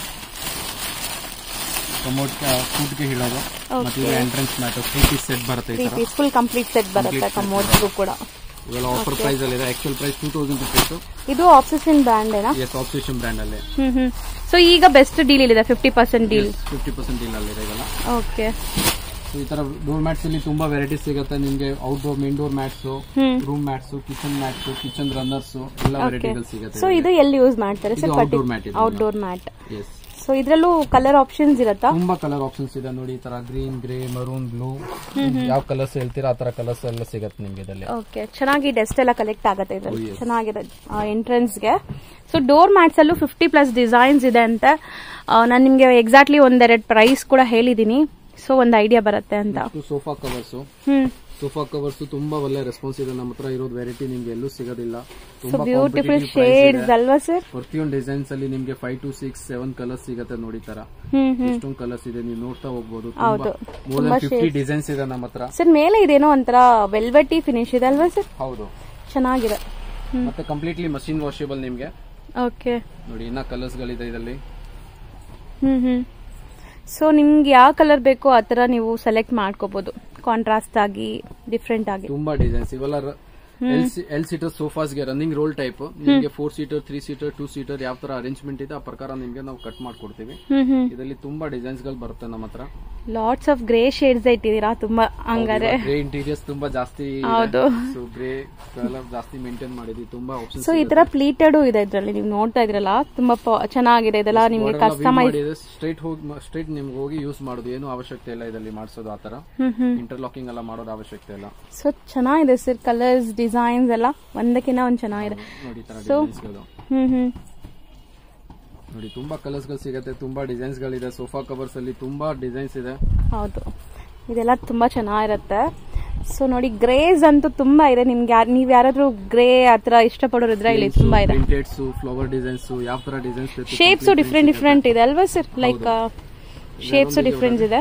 Speaker 3: ಕಮೋಡ್ ಫುಡ್ಗೆ ಹೇಳೋದು ಮತ್ತೆ ಇದು entrance mat three piece set ಬರುತ್ತೆ ಈ
Speaker 2: ತ್ರೀ
Speaker 3: ತರ
Speaker 2: ಪೀಸ್ ಫುಲ್ ಕಂಪ್ಲೀಟ್ ಸೆಟ್ ಬರುತ್ತೆ ಕಮೋಡ್ಸ್ಗೂ ಕೂಡ
Speaker 3: ಇವೆಲ್ಲ ಆಫರ್ ಪ್ರೈಸ್ ಅಲ್ಲಿ ಇದೆ actual price two thousand rupees
Speaker 2: ಇದು ಆಪ್ಸಿಸಿನ್ ಬ್ರ್ಯಾಂಡ್ ಏನಾ
Speaker 3: ಎಸ್ ಆಪ್ಸಿಷನ್ ಬ್ರ್ಯಾಂಡ್ ಅಲ್ಲಿ
Speaker 2: ಹ್ಮ್ ಹ್ಮ್ ಸೊ ಈಗ ಬೆಸ್ಟ್ ಡೀಲ್ ಇದೆ fifty percent deal
Speaker 3: fifty percent deal ಅಲ್ಲಿ ಇದೆ ಇವೆಲ್ಲ
Speaker 2: ಓಕೆ
Speaker 3: So, ಈ ತರ ಡೋರ್ ಮ್ಯಾಟ್ಸ್ ಅಲ್ಲಿ ತುಂಬಾ ವೆರೈಟೀಸ್ ಸಿಗುತ್ತೆ ನಿಮ್ಗೆ ಔಟ್ಡೋರ್ ಇಂಡೋರ್ ಮ್ಯಾಟ್ಸ್
Speaker 2: ಹ್ಮ್
Speaker 3: room mats kitchen mats kitchen runners ಎಲ್ಲ ವೆರೈಟಿಗಳು ಸಿಗುತ್ತೆ
Speaker 2: ಸೊ ಇದು ಎಲ್ಲಿ ಯೂಸ್ ಮಾಡ್ತಾರೆ
Speaker 3: ಇದು
Speaker 2: ಸರ್
Speaker 3: outdoor mat ಇದು.
Speaker 2: ಔಟ್ಡೋರ್ ಮ್ಯಾಟ್
Speaker 3: ಎಸ್
Speaker 2: ಸೊ ಇದ್ರಲ್ಲೂ ಕಲರ್ ಆಪ್ಷನ್ಸ್ ಇರತ್ತಾ
Speaker 3: ತುಂಬಾ ಕಲರ್ ಆಪ್ಷನ್ಸ್ ಇದೆ ನೋಡಿ ಈ ತರ ಗ್ರೀನ್ ಗ್ರೇ ಮರೂನ್ ಬ್ಲೂ ಯಾವ ಕಲರ್ಸ್ ಹೇಳ್ತೀರಾ ಆ ತರ ಕಲರ್ಸ್ ಎಲ್ಲ ಸಿಗತ್ತೆ ನಿಮ್ಗೆ ಇದರಲ್ಲಿ
Speaker 2: ಓಕೆ ಚೆನ್ನಾಗಿ ಡಸ್ಟ್ ಎಲ್ಲ ಕಲೆಕ್ಟ್ ಆಗುತ್ತೆ ಇದ್ರಲ್ಲಿ
Speaker 3: Oh, yes.
Speaker 2: ಚೆನ್ನಾಗಿದೆ ಎಂಟ್ರೆನ್ಸ್ಗೆ ಸೊ ಡೋರ್ ಮ್ಯಾಟ್ಸ್ ಅಲ್ಲೂ ಫಿಫ್ಟಿ ಪ್ಲಸ್ ಡಿಸೈನ್ಸ್ ಇದೆ ಅಂತ ನಾನು ನಿಮ್ಗೆ ಎಕ್ಸಾಕ್ಟ್ಲಿ ಒಂದೆರಡು ಪ್ರೈಸ್ ಕೂಡ ಹೇಳಿದೀನಿ ಸೊ ಒಂದು ಐಡಿಯಾ ಬರುತ್ತೆ ಅಂತ
Speaker 3: ಸೋಫಾ ಕವರ್ಸ್
Speaker 2: ಹ್ಮ್
Speaker 3: ಸೋಫಾ ಕವರ್ಸ್ ತುಂಬಾ ಒಳ್ಳೆ ರೆಸ್ಪಾನ್ಸ್ ಇದೆ ನಮ್ಮ ಹತ್ರ ಇರೋದು ವೆರೈಟಿ ನಿಮ್ಗೆ ಎಲ್ಲೂ ಸಿಗೋದಿಲ್ಲ
Speaker 2: ಸೊ
Speaker 3: ತುಂಬಾ
Speaker 2: ಬ್ಯೂಟಿಫುಲ್
Speaker 3: competitive price
Speaker 2: ಶೇಡ್ಸ್
Speaker 3: ಇದೆ.
Speaker 2: ಅಲ್ವಾ ಸರ್
Speaker 3: ಪ್ರತಿಯೊಂದು ಡಿಸೈನ್ಸ್ ಅಲ್ಲಿ ನಿಮ್ಗೆ five to six seven colours ಸಿಗತ್ತೆ ನೋಡಿ ತರ
Speaker 2: ಹ್ಮ್ ಹ್ಮ್
Speaker 3: ಎಷ್ಟೊಂದು ಕಲರ್ಸ್ ಇದೆ ನೀವು ನೋಡ್ತಾ ಹೋಗ್ಬೋದು
Speaker 2: ಹೌದು.
Speaker 3: ಮೋರ್ ದನ್ ಫಿಫ್ಟಿ ಡಿಸೈನ್ಸ್ ಇದೆ ನಮ್ಮ ಹತ್ರ
Speaker 2: ಸರ್ ಮೇಲೆ ಇದೇನೋ ಒಂಥರ ವೆಲ್ವೆಟಿ ಫಿನಿಶ್ ಇದೆ ಅಲ್ವಾ ಸರ್
Speaker 3: ಹೌದು
Speaker 2: ಚೆನ್ನಾಗಿದೆ
Speaker 3: ಮತ್ತೆ ಕಂಪ್ಲೀಟ್ಲಿ ಮಷಿನ್ ವಾಷೇಬಲ್ ನಿಮ್ಗೆ
Speaker 2: ಓಕೆ
Speaker 3: ನೋಡಿ ಇನ್ನ ಕಲರ್ಸ್ ಗಳಿದೆ ಇದರಲ್ಲಿ
Speaker 2: ಹ್ಮ್ ಹ್ಮ್ ಸೊ ನಿಮ್ಗೆ ಯಾವ ಕಲರ್ ಬೇಕೋ ಆ ಥರ ನೀವು ಸೆಲೆಕ್ಟ್ ಮಾಡ್ಕೋಬಹುದು ಕಾಂಟ್ರಾಸ್ಟ್ ಆಗಿ ಡಿಫ್ರೆಂಟ್ ಆಗಿ
Speaker 3: ತುಂಬಾ ಡಿಸೈನ್ಸ್ ಇವೆಲ್ಲ ಎಲ್ ಸೀಟರ್ ಸೋಫಾಸ್ಗೆ ರನ್ನಿಂಗ್ ರೋಲ್ ಟೈಪ್ ನಿಮ್ಗೆ four seater three seater two seater ಯಾವ ತರ ಅರೇಂಜ್ಮೆಂಟ್ ಇದೆ ಆ ಪ್ರಕಾರ ನಿಮ್ಗೆ ನಾವು ಕಟ್ ಮಾಡ್ಕೊಡ್ತೀವಿ
Speaker 2: ಹ್ಮ್ ಹ್ಮ್
Speaker 3: ಇದರಲ್ಲಿ ತುಂಬಾ ಡಿಸೈನ್ಸ್ ಗಳು ಬರುತ್ತೆ ನಮ್ಮ ಹತ್ರ
Speaker 2: ಲಾಟ್ಸ್ ಆಫ್ ಗ್ರೇ ಶೇಡ್ಸ್ ಇಟ್ಟಿದ್ದೀರಾ ತುಂಬಾ ಹಂಗಾರೆ
Speaker 3: ಗ್ರೇ ಇಂಟೀರಿಯರ್ಸ್ ತುಂಬಾ ಜಾಸ್ತಿ
Speaker 2: ಹೌದು.
Speaker 3: ಸೊ ಗ್ರೇ ಕಲರ್ ಜಾಸ್ತಿ ಮೇಂಟೈನ್ ಮಾಡಿದ್ವಿ ತುಂಬಾ ಆಪ್ಷನ್ಸ್
Speaker 2: ಸೊ ಈ ತರ ಪ್ಲೀಟೆಡ್ ಇದೆ ಇದ್ರಲ್ಲಿ ನೀವು ನೋಡ್ತಾ ಇದ್ರಲ್ಲ ತುಂಬಾ ಪ- ಚೆನ್ನಾಗಿದೆ ಇದೆಲ್ಲ ನಿಮ್ಗೆ ಕಸ್ಟಮೈಸ್
Speaker 3: ಸ್ಟ್ರೈಟ್ ಹೋಗಿ ಸ್ಟ್ರೈಟ್ ನಿಮ್ಗೆ ಹೋಗಿ ಯೂಸ್ ಮಾಡೋದು ಏನು ಅವಶ್ಯಕತೆ ಇಲ್ಲ ಇದರಲ್ಲಿ ಮಾಡಿಸೋದು ಆ ತರ
Speaker 2: ಹ್ಮ್ ಹ್ಮ್
Speaker 3: ಇಂಟರ್ಲಾಕಿಂಗ್ ಎಲ್ಲ ಮಾಡೋದು ಅವಶ್ಯಕತೆ ಇಲ್ಲ
Speaker 2: ಸೊ ಚೆನ್ನಾಗಿದೆ ಸರ್ ಕಲರ್ಸ್ ಡಿಸೈನ್ಸ್ ಎಲ್ಲ ಒಂದಕ್ಕಿಂತ ಒಂದ್ ಚೆನ್ನಾಗಿದೆ
Speaker 3: ನೋಡಿ ಈ ತರ
Speaker 2: So-
Speaker 3: ಡಿಸೈನ್ಸ್ ಗಳು
Speaker 2: ಹ್ಮ್ ಹ್ಮ್
Speaker 3: ನೋಡಿ ತುಂಬಾ ಕಲರ್ಸ್ ಗಳು ಸಿಗುತ್ತೆ ತುಂಬಾ ಡಿಸೈನ್ಸ್ ಗಳಿದೆ ಸೋಫಾ ಕವರ್ಸ್ ಅಲ್ಲಿ ತುಂಬಾ ಡಿಸೈನ್ಸ್ ಇದೆ
Speaker 2: ಹೌದು ಇದೆಲ್ಲ ತುಂಬಾ ಚೆನ್ನಾಗಿರುತ್ತೆ ಸೊ ನೋಡಿ ಗ್ರೇಸ್ ಅಂತೂ ತುಂಬಾ ಇದೆ ನಿಮ್ಗೆ ಯಾರ್- ನೀವ್ ಯಾರಾದ್ರೂ ಗ್ರೇ ಆತರ ಇಷ್ಟಪಡೋರು ಇದ್ರೆ ಇಲ್ಲಿ ತುಂಬಾ ಇದೆ
Speaker 3: ಪ್ರಿಂಟೆಡ್ಸ್ ಫ್ಲವರ್ ಡಿಸೈನ್ಸ್ ಯಾವ ತರ ಡಿಸೈನ್ಸ್
Speaker 2: ಶೇಪ್ಸ್ ಡಿಫ್ರೆಂಟ್ ಡಿಫ್ರೆಂಟ್ ಇದೆ ಅಲ್ವಾ ಸರ್ ಲೈಕ್ ಶೇಪ್ಸ್ ಡಿಫ್ರೆಂಟ್ ಇದೆ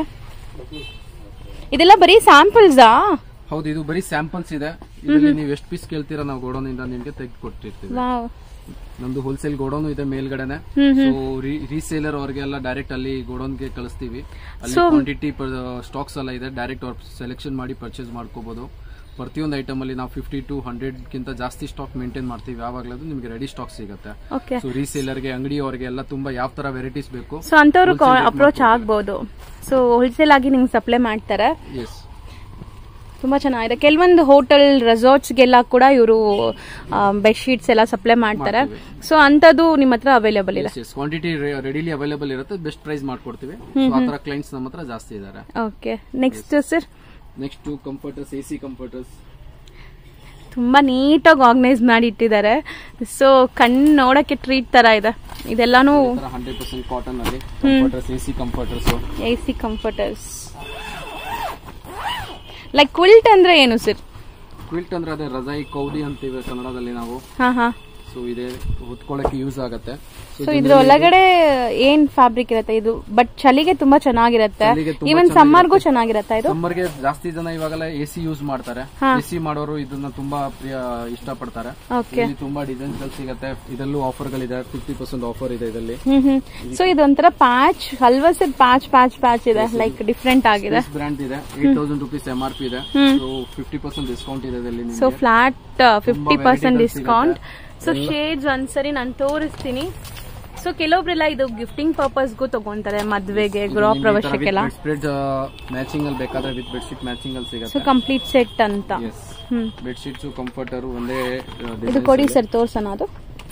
Speaker 2: ಇದೆಲ್ಲ ಬರೀ ಸ್ಯಾಂಪಲ್ಸಾ
Speaker 3: ಹೌದು ಇದು ಬರೀ ಸ್ಯಾಂಪಲ್ಸ್ ಇದೆ ಇದರಲ್ಲಿ ನೀವು ಎಷ್ಟು ಪೀಸ್ ಕೇಳ್ತೀರಾ ನಾವು ಗೋಡೌನ್ ಇಂದ ನಿಮ್ಗೆ ತೆಗೆದು ಕೊಟ್ಟಿರ್ತೀವಿ
Speaker 2: ವಾವ್
Speaker 3: ನಮ್ದು ಹೋಲ್ಸೇಲ್ ಗೋಡೌನ್ ಇದೆ ಮೇಲ್ಗಡೆನೆ ಸೊ ರೀಸೇಲರ್ ಅವ್ರಿಗೆಲ್ಲ ಡೈರೆಕ್ಟ್ ಅಲ್ಲಿ ಗೋಡೌನ್ ಗೆ ಕಳಿಸ್ತೀವಿ ಅಲ್ಲಿ ಕ್ವಾಂಟಿಟಿ ಸ್ಟಾಕ್ಸ್ ಎಲ್ಲ ಇದೆ ಡೈರೆಕ್ಟ್ ಅವ್ರು ಸೆಲೆಕ್ಷನ್ ಮಾಡಿ ಪರ್ಚೇಸ್ ಮಾಡ್ಕೋಬಹುದು ಪ್ರತಿಯೊಂದು ಐಟಮ್ ಅಲ್ಲಿ ನಾವು ಫಿಫ್ಟಿ ಟು ಹಂಡ್ರೆಡ್ ಗಿಂತ ಜಾಸ್ತಿ ಸ್ಟಾಕ್ ಮೇಂಟೈನ್ ಮಾಡ್ತೀವಿ ಯಾವಾಗ್ಲೂ ನಿಮ್ಗೆ ರೆಡಿ ಸ್ಟಾಕ್ ಸಿಗುತ್ತೆ
Speaker 2: ಓಕೆ
Speaker 3: ಸೊ ರೀಸೇಲರ್ಗೆ ಅಂಗಡಿಯವರಿಗೆ ಎಲ್ಲ ತುಂಬಾ ಯಾವ ತರ ವೆರೈಟೀಸ್ ಬೇಕು
Speaker 2: ಸೊ ಅಂತವ್ರು ಅಪ್ರೋಚ್ ಆಗ್ಬೋದು ಸೊ ಹೋಲ್ಸೇಲ್ ಆಗಿ ನಿಮ್ಗೆ ಸಪ್ಲೈ ಮಾಡ್ತಾರೆ
Speaker 3: ಎಸ್
Speaker 2: ತುಂಬಾ ಚೆನ್ನಾಗಿದೆ ಕೆಲವೊಂದು ಹೋಟೆಲ್ ರೆಸಾರ್ಟ್ಸ್ಗೆಲ್ಲ ಕೂಡ ಇವರು ಬೆಡ್ಶೀಟ್ಸ್ ಎಲ್ಲ ಸಪ್ಲೈ ಮಾಡ್ತಾರೆ ಸೊ ಅಂತದ್ದು ನಿಮ್ಮ ಹತ್ರ ಅವೈಲೇಬಲ್ ಇದೆ
Speaker 3: ಎಸ್ ಕ್ವಾಂಟಿಟಿ ರೆಡಿಲಿ ಅವೈಲೇಬಲ್ ಇರುತ್ತೆ ಬೆಸ್ಟ್ ಪ್ರೈಸ್ ಮಾಡ್ಕೊಡ್ತೀವಿ ಸೊ ಆ ತರ ಕ್ಲೈಂಟ್ಸ್ ನಮ್ಮ ಹತ್ರ ಜಾಸ್ತಿ ಇದ್ದಾರೆ
Speaker 2: okay next sir
Speaker 3: next comforters A C comforters
Speaker 2: ತುಂಬಾ ನೀಟಾಗಿ ಆರ್ಗನೈಸ್ ಮಾಡಿ ಇಟ್ಟಿದ್ದಾರೆ ಸೊ ಕಣ್ಣು ನೋಡಕ್ಕೆ ಟ್ರೀಟ್ ತರ ಇದೆ ಇದೆಲ್ಲಾನು
Speaker 3: ಹಂಡ್ರೆಡ್ ಪರ್ಸೆಂಟ್ ಕಾಟನ್ ಅಲ್ಲಿ comforters A C comforters
Speaker 2: A C comforters like quilt ಅಂದ್ರೆ ಏನು ಸರ್
Speaker 3: ಕ್ವಿಲ್ಟ್ ಅಂದ್ರೆ ಅದೇ ರಜಾಯಿ ಕೌದಿ ಅಂತೀವಿ ಕನ್ನಡದಲ್ಲಿ ನಾವು
Speaker 2: ಹಾ ಹಾ
Speaker 3: ಸೊ ಇದೆ ಹೊತ್ಕೊಳ್ಳಕ್ಕೆ ಯೂಸ್ ಆಗುತ್ತೆ
Speaker 2: ಸೊ ಇದ್ರ ಒಳಗಡೆ ಏನ್ ಫ್ಯಾಬ್ರಿಕ್ ಇರುತ್ತೆ ಇದು ಬಟ್ ಚಳಿಗೆ ತುಂಬಾ ಚೆನ್ನಾಗಿರುತ್ತೆ
Speaker 3: ಚಳಿಗೆ ತುಂಬಾ
Speaker 2: ಈವನ್ ಸಮ್ಮರ್ಗೂ ಚೆನ್ನಾಗಿರುತ್ತೆ ಇದು
Speaker 3: ಸಮ್ಮರ್ಗೆ ಜಾಸ್ತಿ ಜನ ಇವಾಗೆಲ್ಲ ಎ ಸಿ ಯೂಸ್ ಮಾಡ್ತಾರೆ ಎ ಸಿ ಮಾಡೋರು ಇದನ್ನ ತುಂಬಾ ಪ್ರಿಯ ಇಷ್ಟಪಡ್ತಾರೆ
Speaker 2: ಓಕೆ
Speaker 3: ಇಲ್ಲಿ ತುಂಬಾ ಡಿಸೈನ್ಸ್ ಗಳು ಸಿಗುತ್ತೆ ಇದರಲ್ಲೂ ಆಫರ್ ಗಳಿದೆ ಫಿಫ್ಟಿ ಪರ್ಸೆಂಟ್ ಆಫರ್ ಇದೆ ಇದರಲ್ಲಿ
Speaker 2: ಹ್ಮ್ ಹ್ಮ್ ಸೊ ಇದೊಂಥರ ಪ್ಯಾಚ್ ಅಲ್ವಾ ಸರ್ ಪ್ಯಾಚ್ ಪ್ಯಾಚ್ ಪ್ಯಾಚ್ ಇದೆ ಲೈಕ್ ಡಿಫ್ರೆಂಟ್ ಆಗಿದೆ
Speaker 3: ಬ್ರ್ಯಾಂಡ್ ಇದೆ eight thousand rupees M R P ಇದೆ ಸೊ ಫಿಫ್ಟಿ ಪರ್ಸೆಂಟ್ ಡಿಸ್ಕೌಂಟ್ ಇದೆ ಇದರಲ್ಲಿ
Speaker 2: ಸೊ
Speaker 3: ನಿಮ್ಗೆ
Speaker 2: flat fifty percent
Speaker 3: varieties
Speaker 2: discount so shades ಒಂದ್ಸರಿ ನಾನು ತೋರಿಸ್ತೀನಿ ಸೊ ಕೆಲವೊಬ್ರೆಲ್ಲ ಇದು ಗಿಫ್ಟಿಂಗ್ ಪರ್ಪಸ್ಗೂ ತಗೊಂತಾರೆ ಮದ್ವೆಗೆ ಗೃಹ ಪ್ರವೇಶಕ್ಕೆಲ್ಲ
Speaker 3: ಸ್ಪ್ರೆಡ್ ಮ್ಯಾಚಿಂಗ್ ಅಲ್ಲಿ ಬೇಕಾದ್ರೆ ವಿತ್ ಬೆಡ್ಶೀಟ್ ಮ್ಯಾಚಿಂಗ್ ಅಲ್ಲಿ
Speaker 2: ಸೊ
Speaker 3: ಸಿಗುತ್ತೆ
Speaker 2: ಕಂಪ್ಲೀಟ್ ಸೆಟ್ ಅಂತ
Speaker 3: ಎಸ್
Speaker 2: ಹ್ಮ್
Speaker 3: ಬೆಡ್ಶೀಟ್ಸ್ ಕಂಫರ್ಟರ್ ಒಂದೇ
Speaker 2: ಇದು ಕೊಡಿ ಸರ್ ತೋರ್ಸೋಣ ಅದು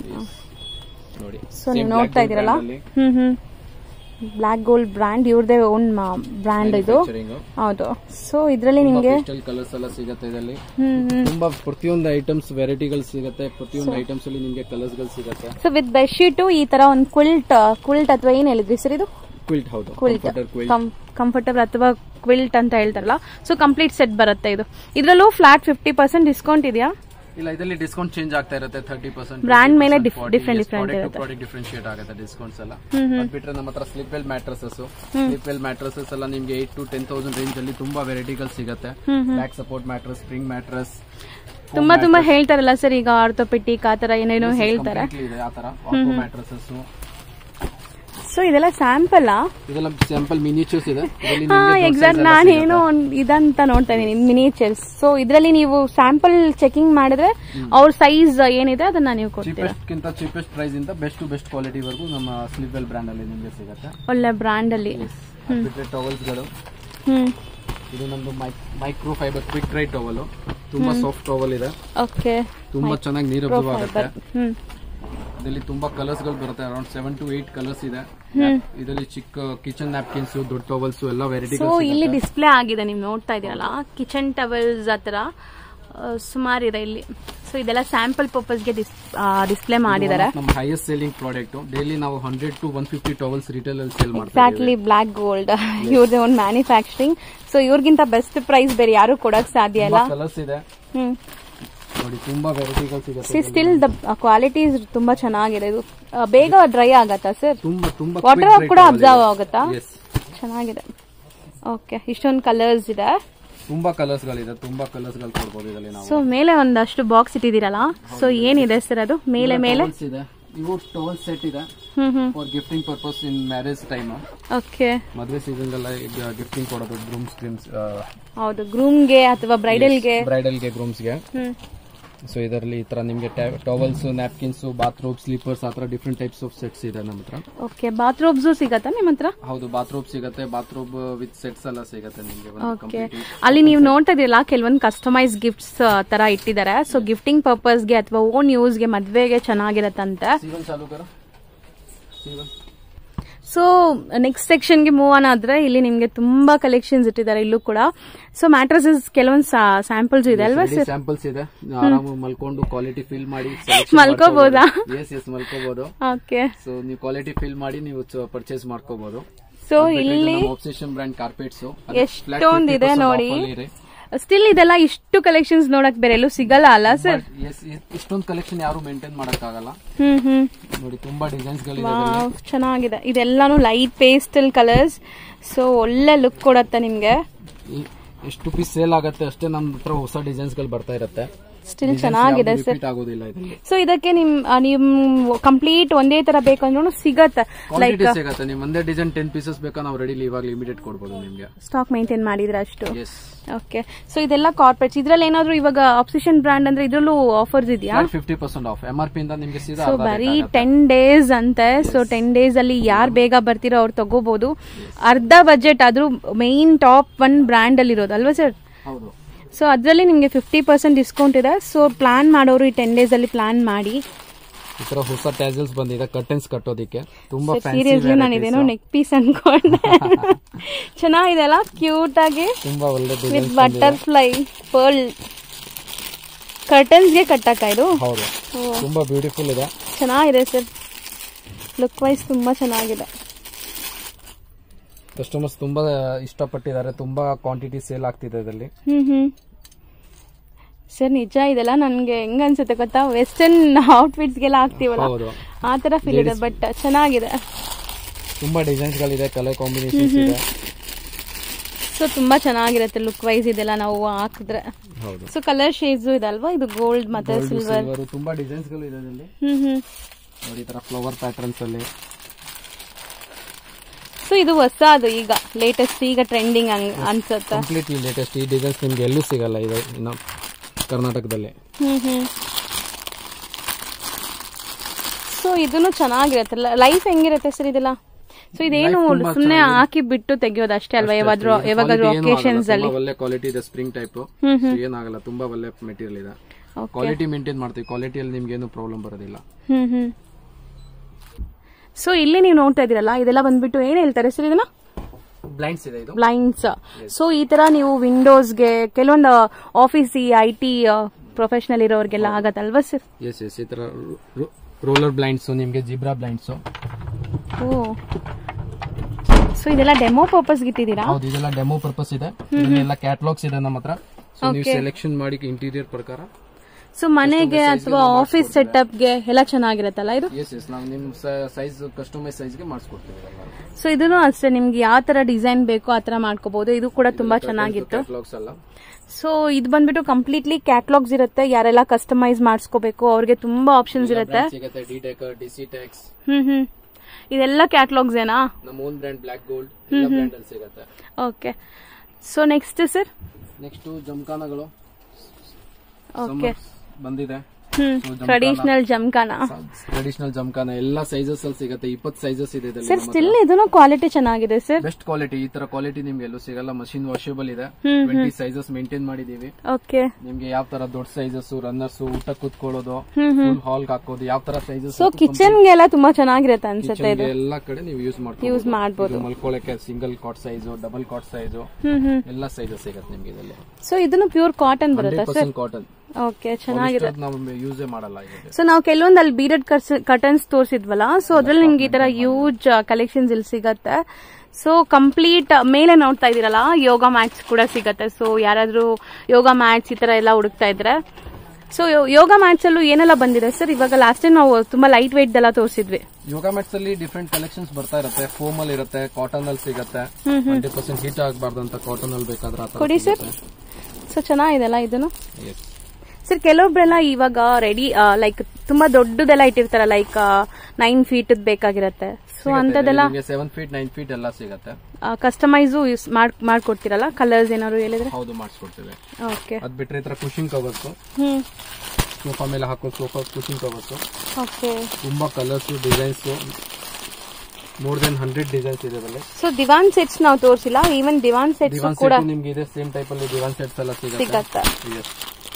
Speaker 3: ನೋಡಿ
Speaker 2: ಸೊ ನೀವು ನೋಡ್ತಾ ಇದೀರಲ್ಲ hmm hmm black gold brand ಇವ್ರದೇ ಓನ್ ಬ್ರ್ಯಾಂಡ್ ಇದು ಹೌದು ಸೊ ಇದ್ರಲ್ಲಿ ನಿಮ್ಗೆ
Speaker 3: ಕಲರ್ಸ್ ಎಲ್ಲ ಸಿಗುತ್ತೆ ಇದರಲ್ಲಿ
Speaker 2: ಹ್ಮ್ ಹ್ಮ್
Speaker 3: ತುಂಬಾ ಪ್ರತಿಯೊಂದು ಐಟಮ್ಸ್ ವೆರೈಟಿಗಳು ಸಿಗುತ್ತೆ ಪ್ರತಿಯೊಂದು ಐಟಮ್ಸ್ ಅಲ್ಲಿ ನಿಮ್ಗೆ ಕಲರ್ಸ್ ಗಳು ಸಿಗುತ್ತೆ
Speaker 2: ಸೊ ವಿತ್ ಬೆಡ್ಶೀಟು ಈ ತರ ಒಂದು ಕ್ವಿಲ್ಟ್ ಕ್ವಿಲ್ಟ್ ಅಥವಾ ಏನ್ ಹೇಳಿದ್ರಿ ಸರ್ ಇದು
Speaker 3: ಕ್ವಿಲ್ಟ್ ಹೌದು
Speaker 2: ಕ್ವಿಲ್ಟ್
Speaker 3: ಕಂಫರ್ಟರ್ ಕ್ವಿಲ್ಟ್
Speaker 2: ಕಂಫರ್ಟಬಲ್ ಅಥವಾ ಕ್ವಿಲ್ಟ್ ಅಂತ ಹೇಳ್ತಾರಲ್ಲ ಸೊ ಕಂಪ್ಲೀಟ್ ಸೆಟ್ ಬರುತ್ತೆ ಇದು ಇದ್ರಲ್ಲೂ ಫ್ಲಾಟ್ ಫಿಫ್ಟಿ ಪರ್ಸೆಂಟ್ ಡಿಸ್ಕೌಂಟ್ ಇದೆಯಾ
Speaker 3: ಇಲ್ಲ ಇದರಲ್ಲಿ ಡಿಸ್ಕೌಂಟ್ ಚೇಂಜ್ ಆಗ್ತಾ ಇರುತ್ತೆ ತರ್ಟಿ ಪರ್ಸೆಂಟ್
Speaker 2: Brand ಮೇಲೆ dif- different different ಇರುತ್ತೆ.
Speaker 3: ಪ್ರಾಡಕ್ಟ್ ಡಿಫ್ರೆನ್ಶಿಯೇಟ್ ಆಗುತ್ತೆ ಡಿಸ್ಕೌಂಟ್ಸ್ ಎಲ್ಲ ಅದ್ ಬಿಟ್ರೆ ನಮ್ಮ ಹತ್ರ Sleepwell mattresses Sleepwell mattresses ಎಲ್ಲ ನಿಮ್ಗೆ eight to ten thousand range ಅಲ್ಲಿ ತುಂಬಾ ವೆರೈಟಿಗಳು ಸಿಗುತ್ತೆ back support mattress spring mattress
Speaker 2: ತುಂಬಾ ತುಂಬಾ ಹೇಳ್ತಾರಲ್ಲ ಸರ್ ಈಗ ಆರ್ಥೋಪೆಟಿಕ್ ಆ ತರ ಏನೇನೋ ಹೇಳ್ತಾರೆ
Speaker 3: ಇದೆ ಆ ತರ ಆರ್ಥೋ ಮ್ಯಾಟ್ರಸಸ್
Speaker 2: ಸೊ ಇದೆಲ್ಲ ಸ್ಯಾಂಪಲ್
Speaker 3: ಇದೆಲ್ಲ ಸ್ಯಾಂಪಲ್ ಮಿನಿಚರ್ಸ್ ಇದೆ ಇದರಲ್ಲಿ
Speaker 2: ಹಾ
Speaker 3: ನಿಮ್ಗೆ ದೊಡ್ಡ
Speaker 2: ಎಕ್ಸಾಕ್ಟ್
Speaker 3: size ಎಲ್ಲ
Speaker 2: ನಾನೇನೋ ಒಂದ್ ಇದಂತ ನೋಡ್ತಾ ಇದೀನಿ ಮಿನಿಚರ್ಸ್ ಸೊ ಇದ್ರಲ್ಲಿ ನೀವು ಸ್ಯಾಂಪಲ್ ಚೆಕಿಂಗ್ ಮಾಡಿದ್ರೆ ಅವ್ರ ಸೈಜ್ ಏನಿದೆ ಅದನ್ನ ನೀವು ಕೊಡ್ತೀರಾ
Speaker 3: ಚೀಪೆಸ್ಟ್ ಗಿಂತ ಚೀಪೆಸ್ಟ್ ಪ್ರೈಸ್ ಇಂದ ಬೆಸ್ಟ್ ಟು ಬೆಸ್ಟ್ ಕ್ವಾಲಿಟಿ ವರೆಗೂ ನಮ್ಮ ಸ್ಲಿಪ್ ವೆಲ್ ಬ್ರ್ಯಾಂಡ್ ಅಲ್ಲಿ ನಿಮ್ಗೆ ಸಿಗುತ್ತೆ
Speaker 2: ಒಳ್ಳೆ ಬ್ರ್ಯಾಂಡ್ ಅಲ್ಲಿ
Speaker 3: ಅದ್ ಬಿಟ್ರೆ ಟವಲ್ಸ್ ಗಳು
Speaker 2: ಹ್ಮ್
Speaker 3: ಇದು ನಮ್ದು microfibre quick dry towel ತುಂಬಾ ಸಾಫ್ಟ್ ಟವಲ್ ಇದೆ
Speaker 2: ಓಕೆ
Speaker 3: ತುಂಬಾ ಚೆನ್ನಾಗಿ ನೀರು ಅಬ್ಸರ್ವ್ ಆಗುತ್ತೆ
Speaker 2: ಹ್ಮ್
Speaker 3: ಇದರಲ್ಲಿ ತುಂಬಾ ಕಲರ್ಸ್ ಗಳು ಬರುತ್ತೆ around seven to eight colours ಇದೆ ಇದರಲ್ಲಿ ಚಿಕ್ಕ ಕಿಚನ್ ನ್ಯಾಪ್ಕಿನ್ಸ್ ದೊಡ್ಡ ಟವಲ್ಸ್ ಎಲ್ಲ ವೆರೈಟಿ
Speaker 2: ಸೊ ಇಲ್ಲಿ ಡಿಸ್ಪ್ಲೇ ಆಗಿದೆ ನೀವು ನೋಡ್ತಾ ಇದೀರಲ್ಲ ಕಿಚನ್ ಟವೆಲ್ಸ್ ಹತ್ರ ಸುಮಾರು ಇದೆ ಇಲ್ಲಿ ಸೊ ಸೊ ಇದೆಲ್ಲ ಸ್ಯಾಂಪಲ್ ಪರ್ಪಸ್ಗೆ ಡಿಸ್ಪ್ಲೇ ಮಾಡಿದ್ದಾರೆ
Speaker 3: ನಮ್ಮ ಹೈಯೆಸ್ಟ್ ಸೆಲ್ಲಿಂಗ್ ಪ್ರಾಡಕ್ಟ್ ಡೈಲಿ ನಾವು hundred to one fifty towels retail ಅಲ್ಲಿ ಸೇಲ್ ಮಾಡ್ತೀವಿ
Speaker 2: ಎಕ್ಸಾಕ್ಟ್ಲಿ ಬ್ಲಾಕ್ ಗೋಲ್ಡ್ ಇವ್ರದ್ದು ಒಂದು ಮ್ಯಾನುಫ್ಯಾಕ್ಚರಿಂಗ್ ಸೊ ಇವ್ರಿಗಿಂತ ಬೆಸ್ಟ್ ಪ್ರೈಸ್ ಬೇರೆ ಯಾರು ಕೊಡಕ್ ಸಾಧ್ಯ ಇಲ್ಲ
Speaker 3: ಕಲರ್ಸ್ ಇದೆ
Speaker 2: ಹ್ಮ್
Speaker 3: ನೋಡಿ ತುಂಬಾ ವೆರೈಟಿಗಳು ಸಿಗುತ್ತೆ
Speaker 2: ಸಿ ಸ್ಟಿಲ್ ದ ಕ್ವಾಲಿಟಿ ತುಂಬಾ ಚೆನ್ನಾಗಿದೆ ಇದು ಆ, ಬೇಗ ಡ್ರೈ ಆಗತ್ತಾ ಸರ್
Speaker 3: ತುಂಬಾ ತುಂಬಾ
Speaker 2: ವಾಟರ್ ಕೂಡ ಅಬ್ಸರ್ವ್ ಆಗುತ್ತಾ
Speaker 3: ಎಸ್
Speaker 2: ಚೆನ್ನಾಗಿದೆ ಓಕೆ ಇಷ್ಟೊಂದು ಕಲರ್ಸ್ ಇದೆ
Speaker 3: ತುಂಬಾ ಕಲರ್ಸ್ ಗಳಿದೆ ತುಂಬಾ ಕಲರ್ಸ್ ಗಳು ಕೊಡ್ಬೋದು ಇದರಲ್ಲಿ ನಾವು
Speaker 2: ಸೊ ಮೇಲೆ ಒಂದಷ್ಟು ಬಾಕ್ಸ್ ಇಟ್ಟಿದ್ದೀರಲ್ಲ ಸೊ ಏನಿದೆ ಸರ್ ಅದು ಮೇಲೆ ಮೇಲೆ
Speaker 3: Towels ಇದೆ ಇವು ಟವಲ್ ಸೆಟ್ ಇದೆ
Speaker 2: ಹ್ಮ್ hmm
Speaker 3: for gifting purpose in marriage time
Speaker 2: okay
Speaker 3: ಮದುವೆ ಸೀಸನ್ ಎಲ್ಲ ಗಿಫ್ಟಿಂಗ್ ಕೊಡೋದು ಗ್ರೂಮ್ಸ್ ಕ್ರೀಮ್ಸ್
Speaker 2: ಹೌದು ಗ್ರೂಮ್ಗೆ ಅಥವಾ ಬ್ರೈಡಲ್ಗೆ
Speaker 3: ಬ್ರೈಡಲ್ಗೆ ಗ್ರೂಮ್ಸ್ಗೆ
Speaker 2: ಹ್ಮ್
Speaker 3: ಸೊ ಇದರಲ್ಲಿ ಈ ತರ ನಿಮಗೆ ಟವಲ್ಸ್ ನ್ಯಾಪ್ಕಿನ್ಸ್ ಬಾತ್ರೂಮ್ ಸ್ಲೀಪರ್ಸ್ ಆ ತರ ಡಿಫ್ರೆಂಟ್ ಟೈಪ್ಸ್ ಆಫ್ ಸೆಟ್ಸ್ ಇದೆ ನಮ್ಮ ಹತ್ರ
Speaker 2: ಓಕೆ ಬಾತ್ರೂಮ್ಸು ಸಿಗತ್ತಾ ನಿಮ್ಮ ಹತ್ರ
Speaker 3: ಹೌದು ಬಾತ್ರೂಮ್ ಸಿಗುತ್ತೆ ಬಾತ್ರೂಮ್ ವಿತ್ ಸೆಟ್ಸ್ ಎಲ್ಲ ಸಿಗುತ್ತೆ ನಿಮಗೆ ಒಂದು
Speaker 2: ಓಕೆ
Speaker 3: ಕಂಪ್ಲೀಟ್
Speaker 2: ಅಲ್ಲಿ ನೀವು ನೋಡ್ತಾ ಇದೀರಲ್ಲ ಕೆಲವೊಂದು ಕಸ್ಟಮೈಸ್ ಗಿಫ್ಟ್ಸ್ ತರ ಇಟ್ಟಿದ್ದಾರೆ ಸೊ ಗಿಫ್ಟಿಂಗ್ ಪರ್ಪಸ್ಗೆ ಅಥವಾ ಓನ್ ಯೂಸ್ಗೆ ಮದ್ವೆಗೆ ಚೆನ್ನಾಗಿರತ್ತಂತೆ
Speaker 3: ಸೀವನ್ ಚಾಲು ಕರ ಸೀವನ್
Speaker 2: ಸೊ ನೆಕ್ಸ್ಟ್ ಸೆಕ್ಷನ್ಗೆ ಮೂವ್ ಆನ್ ಆದ್ರೆ ಇಲ್ಲಿ ನಿಮ್ಗೆ ತುಂಬಾ ಕಲೆಕ್ಷನ್ಸ್ ಇಟ್ಟಿದ್ದಾರೆ ಇಲ್ಲೂ ಕೂಡ ಸೊ ಮ್ಯಾಟ್ರಸಸ್ ಕೆಲವೊಂದು ಸ್ಯಾಂಪಲ್ಸ್ ಇದೆ ಅಲ್ವಾ ಸರ್
Speaker 3: ಸ್ಯಾಂಪಲ್ಸ್ ಇದೆ ನೀವು ಆರಾಮ ಮಲ್ಕೊಂಡು ಕ್ವಾಲಿಟಿ ಫಿಲ್ ಮಾಡಿ
Speaker 2: ಮಲ್ಕೋಬೋದಾ?
Speaker 3: ಎಸ್ ಎಸ್ ಮಲ್ಕೋಬಹುದು
Speaker 2: ಓಕೆ
Speaker 3: ಸೊ ನೀವು ಕ್ವಾಲಿಟಿ ಫಿಲ್ ಮಾಡಿ ನೀವು ಪರ್ಚೇಸ್ ಮಾಡ್ಕೋಬಹುದು
Speaker 2: ಸೊ ಇಲ್ಲಿ
Speaker 3: ಆಬ್ಸೆಷನ್ ಬ್ರ್ಯಾಂಡ್ ಕಾರ್ಪೆಟ್ಸ್
Speaker 2: ಎಷ್ಟೊಂದಿದೆ ನೋಡಿ ಸ್ಟಿಲ್ ಇದೆಲ್ಲ ಇಷ್ಟು ಕಲೆಕ್ಷನ್ಸ್ ನೋಡಕ್ ಬೇರೆ ಎಲ್ಲೂ ಸಿಗಲ್ಲ ಅಲ್ಲ ಸರ್
Speaker 3: ಇಷ್ಟೊಂದು ಕಲೆಕ್ಷನ್ ಯಾರು ಮೇಂಟೈನ್ ಮಾಡಕ್ಕಾಗಲ್ಲ
Speaker 2: ಹ್ಮ್ ಹ್ಮ್
Speaker 3: ನೋಡಿ ತುಂಬಾ ಡಿಸೈನ್ಸ್ ಗಳಿದೆ
Speaker 2: ವಾವ್, ಚೆನ್ನಾಗಿದೆ ಇದೆಲ್ಲಾನು ಲೈಟ್ ಪೇಸ್ಟಲ್ ಕಲರ್ಸ್ ಸೊ ಒಳ್ಳೆ ಲುಕ್ ಕೊಡತ್ತೆ ನಿಮ್ಗೆ
Speaker 3: ಈ- ಎಷ್ಟು ಪೀಸ್ ಸೇಲ್ ಆಗತ್ತೆ ಅಷ್ಟೇ ನಮ್ಮ ಹತ್ರ ಹೊಸ ಡಿಸೈನ್ಸ್ ಗಳು ಬರ್ತಾ ಇರುತ್ತೆ
Speaker 2: ಸ್ಟಿಲ್ ಚೆನ್ನಾಗಿದೆ ಸರ್
Speaker 3: ರಿಪೀಟ್ ಆಗೋದಿಲ್ಲ ಇದರಲ್ಲಿ
Speaker 2: ಸೊ ಇದಕ್ಕೆ ನಿಮ್ ಆ, ನಿಮ್ ಕಂಪ್ಲೀಟ್ ಒಂದೇ ತರ ಬೇಕಂದ್ರೂ ಸಿಗತ್ತೆ ಲೈಕ್
Speaker 3: ಕ್ವಾಂಟಿಟಿ ಸಿಗತ್ತೆ ನಿಮ್ ಒಂದೇ ಡಿಸೈನ್ ಟೆನ್ ಪೀಸಸ್ ಬೇಕಾ ನಾವು ರೆಡಿ ಇವಾಗ ಇಮಿಡಿಯೇಟ್ ಕೊಡ್ಬೋದು ನಿಮ್ಗೆ
Speaker 2: ಸ್ಟಾಕ್ ಮೇಂಟೈನ್ ಮಾಡಿದ್ರೆ ಅಷ್ಟು
Speaker 3: ಎಸ್
Speaker 2: ಓಕೆ ಸೊ ಇದೆಲ್ಲ ಕಾರ್ಪೊರೇಟ್ಸ್ ಇದ್ರಲ್ಲಿ ಏನಾದ್ರು ಇವಾಗ ಆಪ್ಸಿಷನ್ ಬ್ರಾಂಡ್ ಅಂದ್ರೆ ಇದ್ರಲ್ಲೂ ಆಫರ್ಸ್ ಇದೆಯಾ
Speaker 3: fifty percent off M R P ಇಂದ ನಿಮ್ಗೆ ಸೀದಾ
Speaker 2: ಸೊ
Speaker 3: ಅರ್ಧ
Speaker 2: ಬರೀ
Speaker 3: rate ಆಗುತ್ತೆ.
Speaker 2: ಟೆನ್ ಡೇಸ್ ಅಂತೆ ಸೊ ಟೆನ್ ಡೇಸ್ ಅಲ್ಲಿ ಯಾರು ಬೇಗ ಬರ್ತಿರೋ ಅವ್ರು ತಗೋಬಹುದು ಅರ್ಧ ಬಜೆಟ್ ಆದ್ರೂ ಮೈನ್ ಟಾಪ್ ಒನ್ ಬ್ರ್ಯಾಂಡ್ ಅಲ್ಲಿ ಇರೋದು ಅಲ್ವಾ ಸರ್
Speaker 3: ಹೌದು
Speaker 2: ಸೊ ಅದರಲ್ಲಿ ನಿಮಗೆ ಫಿಫ್ಟಿ ಪರ್ಸೆಂಟ್ ಡಿಸ್ಕೌಂಟ್ ಇದೆ ಸೊ ಪ್ಲಾನ್ ಮಾಡೋರು ಈ ಟೆನ್ ಡೇಸ್ ಅಲ್ಲಿ ಪ್ಲಾನ್ ಮಾಡಿ
Speaker 3: ಈ ತರ ಹೊಸ ಟ್ಯಾಸಲ್ಸ್ ಬಂದಿದೆ ಕರ್ಟನ್ಸ್ ಕಟ್ಟೋದಿಕ್ಕೆ ತುಂಬಾ
Speaker 2: ಸೀರಿಯಸ್ಲಿ ನಾನು ಇದೇನೋ ನೆಕ್ ಪೀಸ್ ಅನ್ಕೊಂಡೆ ಚೆನ್ನಾಗಿದೆ ಅಲ್ಲ ಕ್ಯೂಟ್ ಆಗಿ
Speaker 3: ತುಂಬಾ ಒಳ್ಳೆ
Speaker 2: ವಿತ್
Speaker 3: ಡಿಸೈನ್ಸ್
Speaker 2: ಬಟರ್ಫ್ಲೈ ಪರ್ಲ್ ಕರ್ಟನ್ಸ್ಗೆ ಕಟ್ಟಕ್ಕ ಇದು
Speaker 3: ಹೌದು ತುಂಬಾ ಬ್ಯೂಟಿಫುಲ್ ಇದೆ
Speaker 2: ಚೆನ್ನಾಗಿದೆ ಸರ್ ಲುಕ್ ವೈಸ್ ತುಂಬಾ ಚೆನ್ನಾಗಿದೆ
Speaker 3: ಕಸ್ಟಮರ್ಸ್ ತುಂಬಾ ಇಷ್ಟಪಟ್ಟಿದ್ದಾರೆ ತುಂಬಾ ಕ್ವಾಂಟಿಟಿ ಸೇಲ್ ಆಗ್ತಿದೆ ಇದರಲ್ಲಿ
Speaker 2: ಹ್ಮ್ ಹ್ಮ್ ಸರ್ ನಿಜ ಇದೆಲ್ಲ ನನ್ಗೆ ಹೆಂಗ ಅನ್ಸುತ್ತೆ ಗೊತ್ತಾ ವೆಸ್ಟರ್ನ್ ಔಟ್ಫಿಟ್ಸ್ಗೆಲ್ಲ ಹಾಕ್ತಿವಲ್ಲ
Speaker 3: ಹೌದು
Speaker 2: ಆ ತರ ಫೀಲ್ ಇದೆ ಬಟ್ ಚೆನ್ನಾಗಿದೆ
Speaker 3: ತುಂಬಾ ಡಿಸೈನ್ಸ್ ಗಳಿದೆ ಕಲರ್ ಕಾಂಬಿನೇಷನ್ಸ್ ಇದೆ
Speaker 2: ಸೊ ತುಂಬಾ ಚೆನ್ನಾಗಿರುತ್ತೆ ಲುಕ್ ವೈಸ್ ಇದೆಲ್ಲ ನಾವು ಹಾಕಿದ್ರೆ
Speaker 3: ಹೌದು
Speaker 2: ಸೊ ಕಲರ್ ಶೇಡ್ಸ್ ಇದೆ ಅಲ್ವಾ ಇದು ಗೋಲ್ಡ್ ಮತ್ತೆ ಸಿಲ್ವರ್
Speaker 3: ಸಿಲ್ವರ್ ತುಂಬಾ ಡಿಸೈನ್ಸ್ ಗಳು ಇದೆ ಇದರಲ್ಲಿ
Speaker 2: ಹ್ಮ್ ಹ್ಮ್
Speaker 3: ನೋಡಿ ಈ ತರ ಫ್ಲವರ್ ಪ್ಯಾಟರ್ನ್ಸ್ ಅಲ್ಲಿ
Speaker 2: ಸೊ ಇದು ಹೊಸ ಅದು ಈಗ ಲೇಟೆಸ್ಟ್ ಈಗ ಟ್ರೆಂಡಿಂಗ್ ಅನ್ಸುತ್ತೆ
Speaker 3: ಕಂಪ್ಲೀಟ್ಲಿ ಲೇಟೆಸ್ಟ್ ಈ ಡಿಸೈನ್ಸ್ ನಿಮ್ಗೆ ಎಲ್ಲೂ ಸಿಗಲ್ಲ ಇದು ಇನ್ನು ಕರ್ನಾಟಕದಲ್ಲಿ
Speaker 2: ಹ್ಮ್ ಹ್ಮ್ ಸೊ ಇದನ್ನು ಚೆನ್ನಾಗಿರುತ್ತೆ ಲೈಫ್ ಹೆಂಗಿರುತ್ತೆ ಸರ್ ಇದೆಲ್ಲ ಸೊ ಇದೇನು ಸುಮ್ನೆ ಹಾಕಿ ಬಿಟ್ಟು ತೆಗಿಯೋದು ಅಷ್ಟೇ ಅಲ್ವಾ ಯಾವಾದ್ರೂ ಯಾವಾಗಾದ್ರೂ
Speaker 3: Quality ಏನೂ ಆಗಲ್ಲ.
Speaker 2: ಒಕೇಶನ್ಸ್ ಅಲ್ಲಿ
Speaker 3: ತುಂಬಾ ಒಳ್ಳೆ ಕ್ವಾಲಿಟಿ ಇದೆ ಸ್ಪ್ರಿಂಗ್ ಟೈಪ್ ಏನಾಗಲ್ಲ ತುಂಬಾ ಒಳ್ಳೆ ಮೆಟೀರಿಯಲ್ ಇದೆ
Speaker 2: Okay.
Speaker 3: ಕ್ವಾಲಿಟಿ ಮೇಂಟೈನ್ ಮಾಡ್ತೀವಿ ಕ್ವಾಲಿಟಿಯಲ್ಲಿ ನಿಮ್ಗೆ ಏನು ಪ್ರಾಬ್ಲಮ್ ಬರೋದಿಲ್ಲ
Speaker 2: ಹ್ಮ್ ಹ್ಮ್ ಸೊ ಇಲ್ಲಿ ನೀವು ನೋಡ್ತಾ ಇದೀರಲ್ಲ ಇದೆಲ್ಲ ಬಂದ್ಬಿಟ್ಟು ಏನ್ ಹೇಳ್ತಾರೆ ಸರ್ ಇದನ್ನ
Speaker 3: ಬ್ಲೈಂಡ್ಸ್ ಇದೆ ಇದು
Speaker 2: ಬ್ಲೈಂಡ್ಸ್ ಸೊ ಈ ತರ ನೀವು ವಿಂಡೋಸ್ಗೆ ಕೆಲವೊಂದು ಆಫೀಸ್ ಐ ಟಿ ಪ್ರೊಫೆಷನಲ್ ಇರೋರ್ಗೆಲ್ಲ ಆಗತ್ತಲ್ವಾ ಸರ್
Speaker 3: ಎಸ್ ಎಸ್ ಈ ತರ ರೋಲರ್ ಬ್ಲೈಂಡ್ಸ್ ನಿಮ್ಗೆ ಜಿಬ್ರಾ ಬ್ಲೈಂಡ್ಸ್
Speaker 2: ಓ ಸೊ ಇದೆಲ್ಲ ಡೆಮೋ ಪರ್ಪಸ್ ಇಟ್ಟಿದ್ದೀರಾ
Speaker 3: ಹೌದು ಇದೆಲ್ಲ ಡೆಮೋ ಪರ್ಪಸ್ ಇದೆ ಎಲ್ಲ ಕ್ಯಾಟ್ಲಾಗ್ಸ್ ಇದೆ ನಮ್ಮ ಹತ್ರ ಸೊ ನೀವು ಸೆಲೆಕ್ಷನ್ ಮಾಡಿ ಇಂಟೀರಿಯರ್ ಪ್ರಕಾರ
Speaker 2: ಸೊ ಮನೆಗೆ ಅಥವಾ ಆಫೀಸ್ ಸೆಟಪ್ಗೆ ಎಲ್ಲ ಚೆನ್ನಾಗಿರತ್ತಲ್ಲ ಇದು
Speaker 3: ಎಸ್ ಎಸ್ ನಾವು ನಿಮ್ ಸೈಜ್ ಕಸ್ಟಮೈಸ್ ಸೈಜ್ಗೆ ಮಾಡಿಸ್ಕೊಡ್ತೀವಿ
Speaker 2: ಸೊ ಇದನ್ನು ಅಷ್ಟೇ ನಿಮ್ಗೆ ಯಾವ ತರ ಡಿಸೈನ್ ಬೇಕೋ ಆ ತರ ಮಾಡ್ಕೋಬಹುದು ಇದು ಕೂಡ ತುಂಬಾ ಚೆನ್ನಾಗಿತ್ತು
Speaker 3: ಕ್ಯಾಟ್ಲಾಗ್ಸ್ ಎಲ್ಲ
Speaker 2: ಸೊ ಇದು ಬಂದ್ಬಿಟ್ಟು ಕಂಪ್ಲೀಟ್ಲಿ ಕ್ಯಾಟ್ಲಾಗ್ಸ್ ಇರುತ್ತೆ ಯಾರೆಲ್ಲ ಕಸ್ಟಮೈಸ್ ಮಾಡಿಸ್ಕೋಬೇಕು ಅವ್ರಿಗೆ ತುಂಬಾ ಆಪ್ಷನ್ಸ್ ಇರುತ್ತೆ
Speaker 3: Brand ಸಿಗುತ್ತೆ D decor D C tex
Speaker 2: hmm hmm ಇದೆಲ್ಲ ಕ್ಯಾಟ್ಲಾಗ್ಸ್ ಏನಾ
Speaker 3: ನಮ್ಮ ಓನ್ ಬ್ರ್ಯಾಂಡ್ ಬ್ಲಾಕ್ ಗೋಲ್ಡ್ ಎಲ್ಲ ಬ್ರ್ಯಾಂಡ್ ಅಲ್ಲಿ ಸಿಗುತ್ತೆ
Speaker 2: okay so next sir
Speaker 3: next ಜಮ್ಖಾನಗಳು
Speaker 2: ಓಕೆ
Speaker 3: ಬಂದಿದೆ
Speaker 2: ಹ್ಮ್ ಟ್ರೆಡಿಷನಲ್ ಜಮ್ಕಾನ
Speaker 3: ಟ್ರೆಡಿಷನಲ್ ಜಮ್ಖಾನ ಎಲ್ಲ ಸೈಜಸ್ ಅಲ್ಲಿ ಸಿಗುತ್ತೆ ಇಪ್ಪತ್ತು ಸೈಜಸ್ ಇದೆ
Speaker 2: ಸರ್ ಸ್ಟಿಲ್ ಇದನ್ನು ಕ್ವಾಲಿಟಿ ಚೆನ್ನಾಗಿದೆ ಸರ್
Speaker 3: ಬೆಸ್ಟ್ ಕ್ವಾಲಿಟಿ ಈ ತರ ಕ್ವಾಲಿಟಿ ನಿಮ್ಗೆ ಎಲ್ಲೂ ಸಿಗಲ್ಲ ಮಷಿನ್ ವಾಷೇಬಲ್ ಇದೆ
Speaker 2: ಹ್ಮ್,
Speaker 3: ಟ್ವೆಂಟಿ ಸೈಜಸ್ ಮೇಂಟೈನ್ ಮಾಡಿದೀವಿ
Speaker 2: ಓಕೆ
Speaker 3: ನಿಮ್ಗೆ ಯಾವ ತರ ದೊಡ್ಡ ಸೈಜಸ್ ರನ್ನರ್ಸ್ ಊಟ ಕೂತ್ಕೊಳ್ಳೋದು
Speaker 2: ಹ್ಮ್
Speaker 3: ಫುಲ್ ಹಾಲ್ ಹಾಕೋದು ಯಾವ ತರ ಸೈಜಸ್
Speaker 2: ಸೊ ಕಿಚನ್ಗೆಲ್ಲ ತುಂಬಾ ಚೆನ್ನಾಗಿರುತ್ತೆ ಅನ್ಸುತ್ತೆ ಇದು
Speaker 3: ಎಲ್ಲಾ ಕಡೆ ನೀವು ಯೂಸ್ ಮಾಡ್ಬೋದು
Speaker 2: ಯೂಸ್ ಮಾಡ್ಬೋದು
Speaker 3: ಇದು ಮಲ್ಕೊಳ್ಳಕ್ಕೆ single cot size double cot size
Speaker 2: hmm hmm
Speaker 3: ಎಲ್ಲ ಸೈಜಸ್ ಸಿಗುತ್ತೆ ನಿಮ್ಗೆ ಇದರಲ್ಲಿ
Speaker 2: ಸೊ ಇದನ್ನು ಪ್ಯೂರ್ ಕಾಟನ್ ಬರುತ್ತಾ
Speaker 3: hundred
Speaker 2: sir
Speaker 3: percent cotton
Speaker 2: okay ಚೆನ್ನಾಗಿದೆ
Speaker 3: ನಾವು ಯೂಸೇ ಮಾಡಲ್ಲ ಇದಕ್ಕೆ
Speaker 2: ಸೊ ನಾವು ಕೆಲವೊಂದು ಅಲ್ಲಿ ಬೀಡೆಡ್ ಕಟನ್ಸ್ ತೋರಿಸಿದ್ವಲ್ಲ ಸೊ ಅದ್ರಲ್ಲಿ ನಿಮ್ಗೆ ಈ ತರ ಯೂಜ್ ಕಲೆಕ್ಷನ್ಸ್ ಇಲ್ಲಿ ಸಿಗತ್ತೆ ಸೊ ಕಂಪ್ಲೀಟ್ ಮೇಲೆ ನೋಡ್ತಾ ಇದೀರಲ್ಲ ಯೋಗ ಮ್ಯಾಟ್ಸ್ ಕೂಡ ಸಿಗತ್ತೆ ಸೊ ಯಾರಾದ್ರೂ ಯೋಗ ಮ್ಯಾಟ್ಸ್ ಈ ತರ ಎಲ್ಲ ಹುಡುಕ್ತಾ ಇದ್ರೆ ಸೊ ಯೋಗ ಮ್ಯಾಟ್ಸ್ ಅಲ್ಲೂ ಏನೆಲ್ಲ ಬಂದಿದೆ ಸರ್ ಇವಾಗ ಲಾಸ್ಟ್ ಟೈಮ್ ನಾವು ತುಂಬಾ ಲೈಟ್ ವೆಯ್ಟ್ ಎಲ್ಲ ತೋರಿಸಿದ್ವಿ
Speaker 3: ಯೋಗ ಮ್ಯಾಟ್ಸ್ ಅಲ್ಲಿ ಡಿಫ್ರೆಂಟ್ ಕಲೆಕ್ಷನ್ಸ್ ಬರ್ತಾ ಇರುತ್ತೆ ಫೋಮ್ ಅಲ್ಲಿ ಇರುತ್ತೆ ಕಾಟನ್ ಅಲ್ಲಿ ಸಿಗುತ್ತೆ ಟ್ವೆಂಟಿ ಪರ್ಸೆಂಟ್ ಹೀಟ್ ಆಗಬಾರ್ದು ಅಂತ ಕಾಟನ್ ಅಲ್ಲಿ ಬೇಕಾದ್ರೆ ಆ ತರ
Speaker 2: ಕೊಡಿ ಸರ್ ಸೊ ಚೆನ್ನಾಗಿದೆಲ್ಲ ಇದನ್ನು
Speaker 3: Yes.
Speaker 2: ಸರ್ ಕೆಲವೊಬ್ರೆಲ್ಲ ಇವಾಗ ರೆಡಿ ಲೈಕ್ ತುಂಬಾ ದೊಡ್ಡದೆಲ್ಲ ಇಟ್ಟಿರ್ತಾರ ಲೈಕ್ ನೈನ್ ಫೀಟ್ ಬೇಕಾಗಿರತ್ತೆ ಸೊ ಅಂತದೆಲ್ಲ
Speaker 3: ನಿಮಗೆ ಸೆವೆನ್ ಫೀಟ್ ನೈನ್ ಫೀಟ್ ಎಲ್ಲ ಸಿಗುತ್ತೆ
Speaker 2: ಕಸ್ಟಮೈಸು ಯೂಸ್ ಮಾಡ್ಕೊಡ್ತೀರಲ್ಲ ಕಲರ್ಸ್ ಏನಾದ್ರು ಹೇಳಿದ್ರೆ
Speaker 3: ಹೌದು ಮಾಡಿಸ್ಕೊಡ್ತೇವೆ
Speaker 2: ಓಕೆ
Speaker 3: ಅದ್ ಬಿಟ್ರೆ ಈ ತರ ಕುಶಿಂಗ್ ಕವರ್ಸ್
Speaker 2: ಹ್ಮ್
Speaker 3: ಸೋಫಾ ಮೇಲೆ ಹಾಕೋ ಸೋಫಾ ಕುಶಿಂಗ್ ಕವರ್ಸ್
Speaker 2: ಓಕೆ
Speaker 3: ತುಂಬಾ colours designs more then hundred designs ಇದೆ ಅದರಲ್ಲಿ
Speaker 2: ಸೊ ದಿವಾನ್ ಸೆಟ್ಸ್ ನಾವು ತೋರಿಸಿಲ್ಲ ಈವನ್ ದಿವಾನ್ ಸೆಟ್ಸ್
Speaker 3: ದಿವಾನ್
Speaker 2: ಕೂಡ
Speaker 3: ಸೆಟ್ ನಿಮ್ಗೆ ಇದೆ ಸೇಮ್ ಟೈಪ್ ಅಲ್ಲಿ ದಿವಾನ್ ಸೆಟ್ಸ್ ಎಲ್ಲ ಸಿಗುತ್ತೆ
Speaker 2: ಸಿಗತ್ತೆ
Speaker 3: Yes.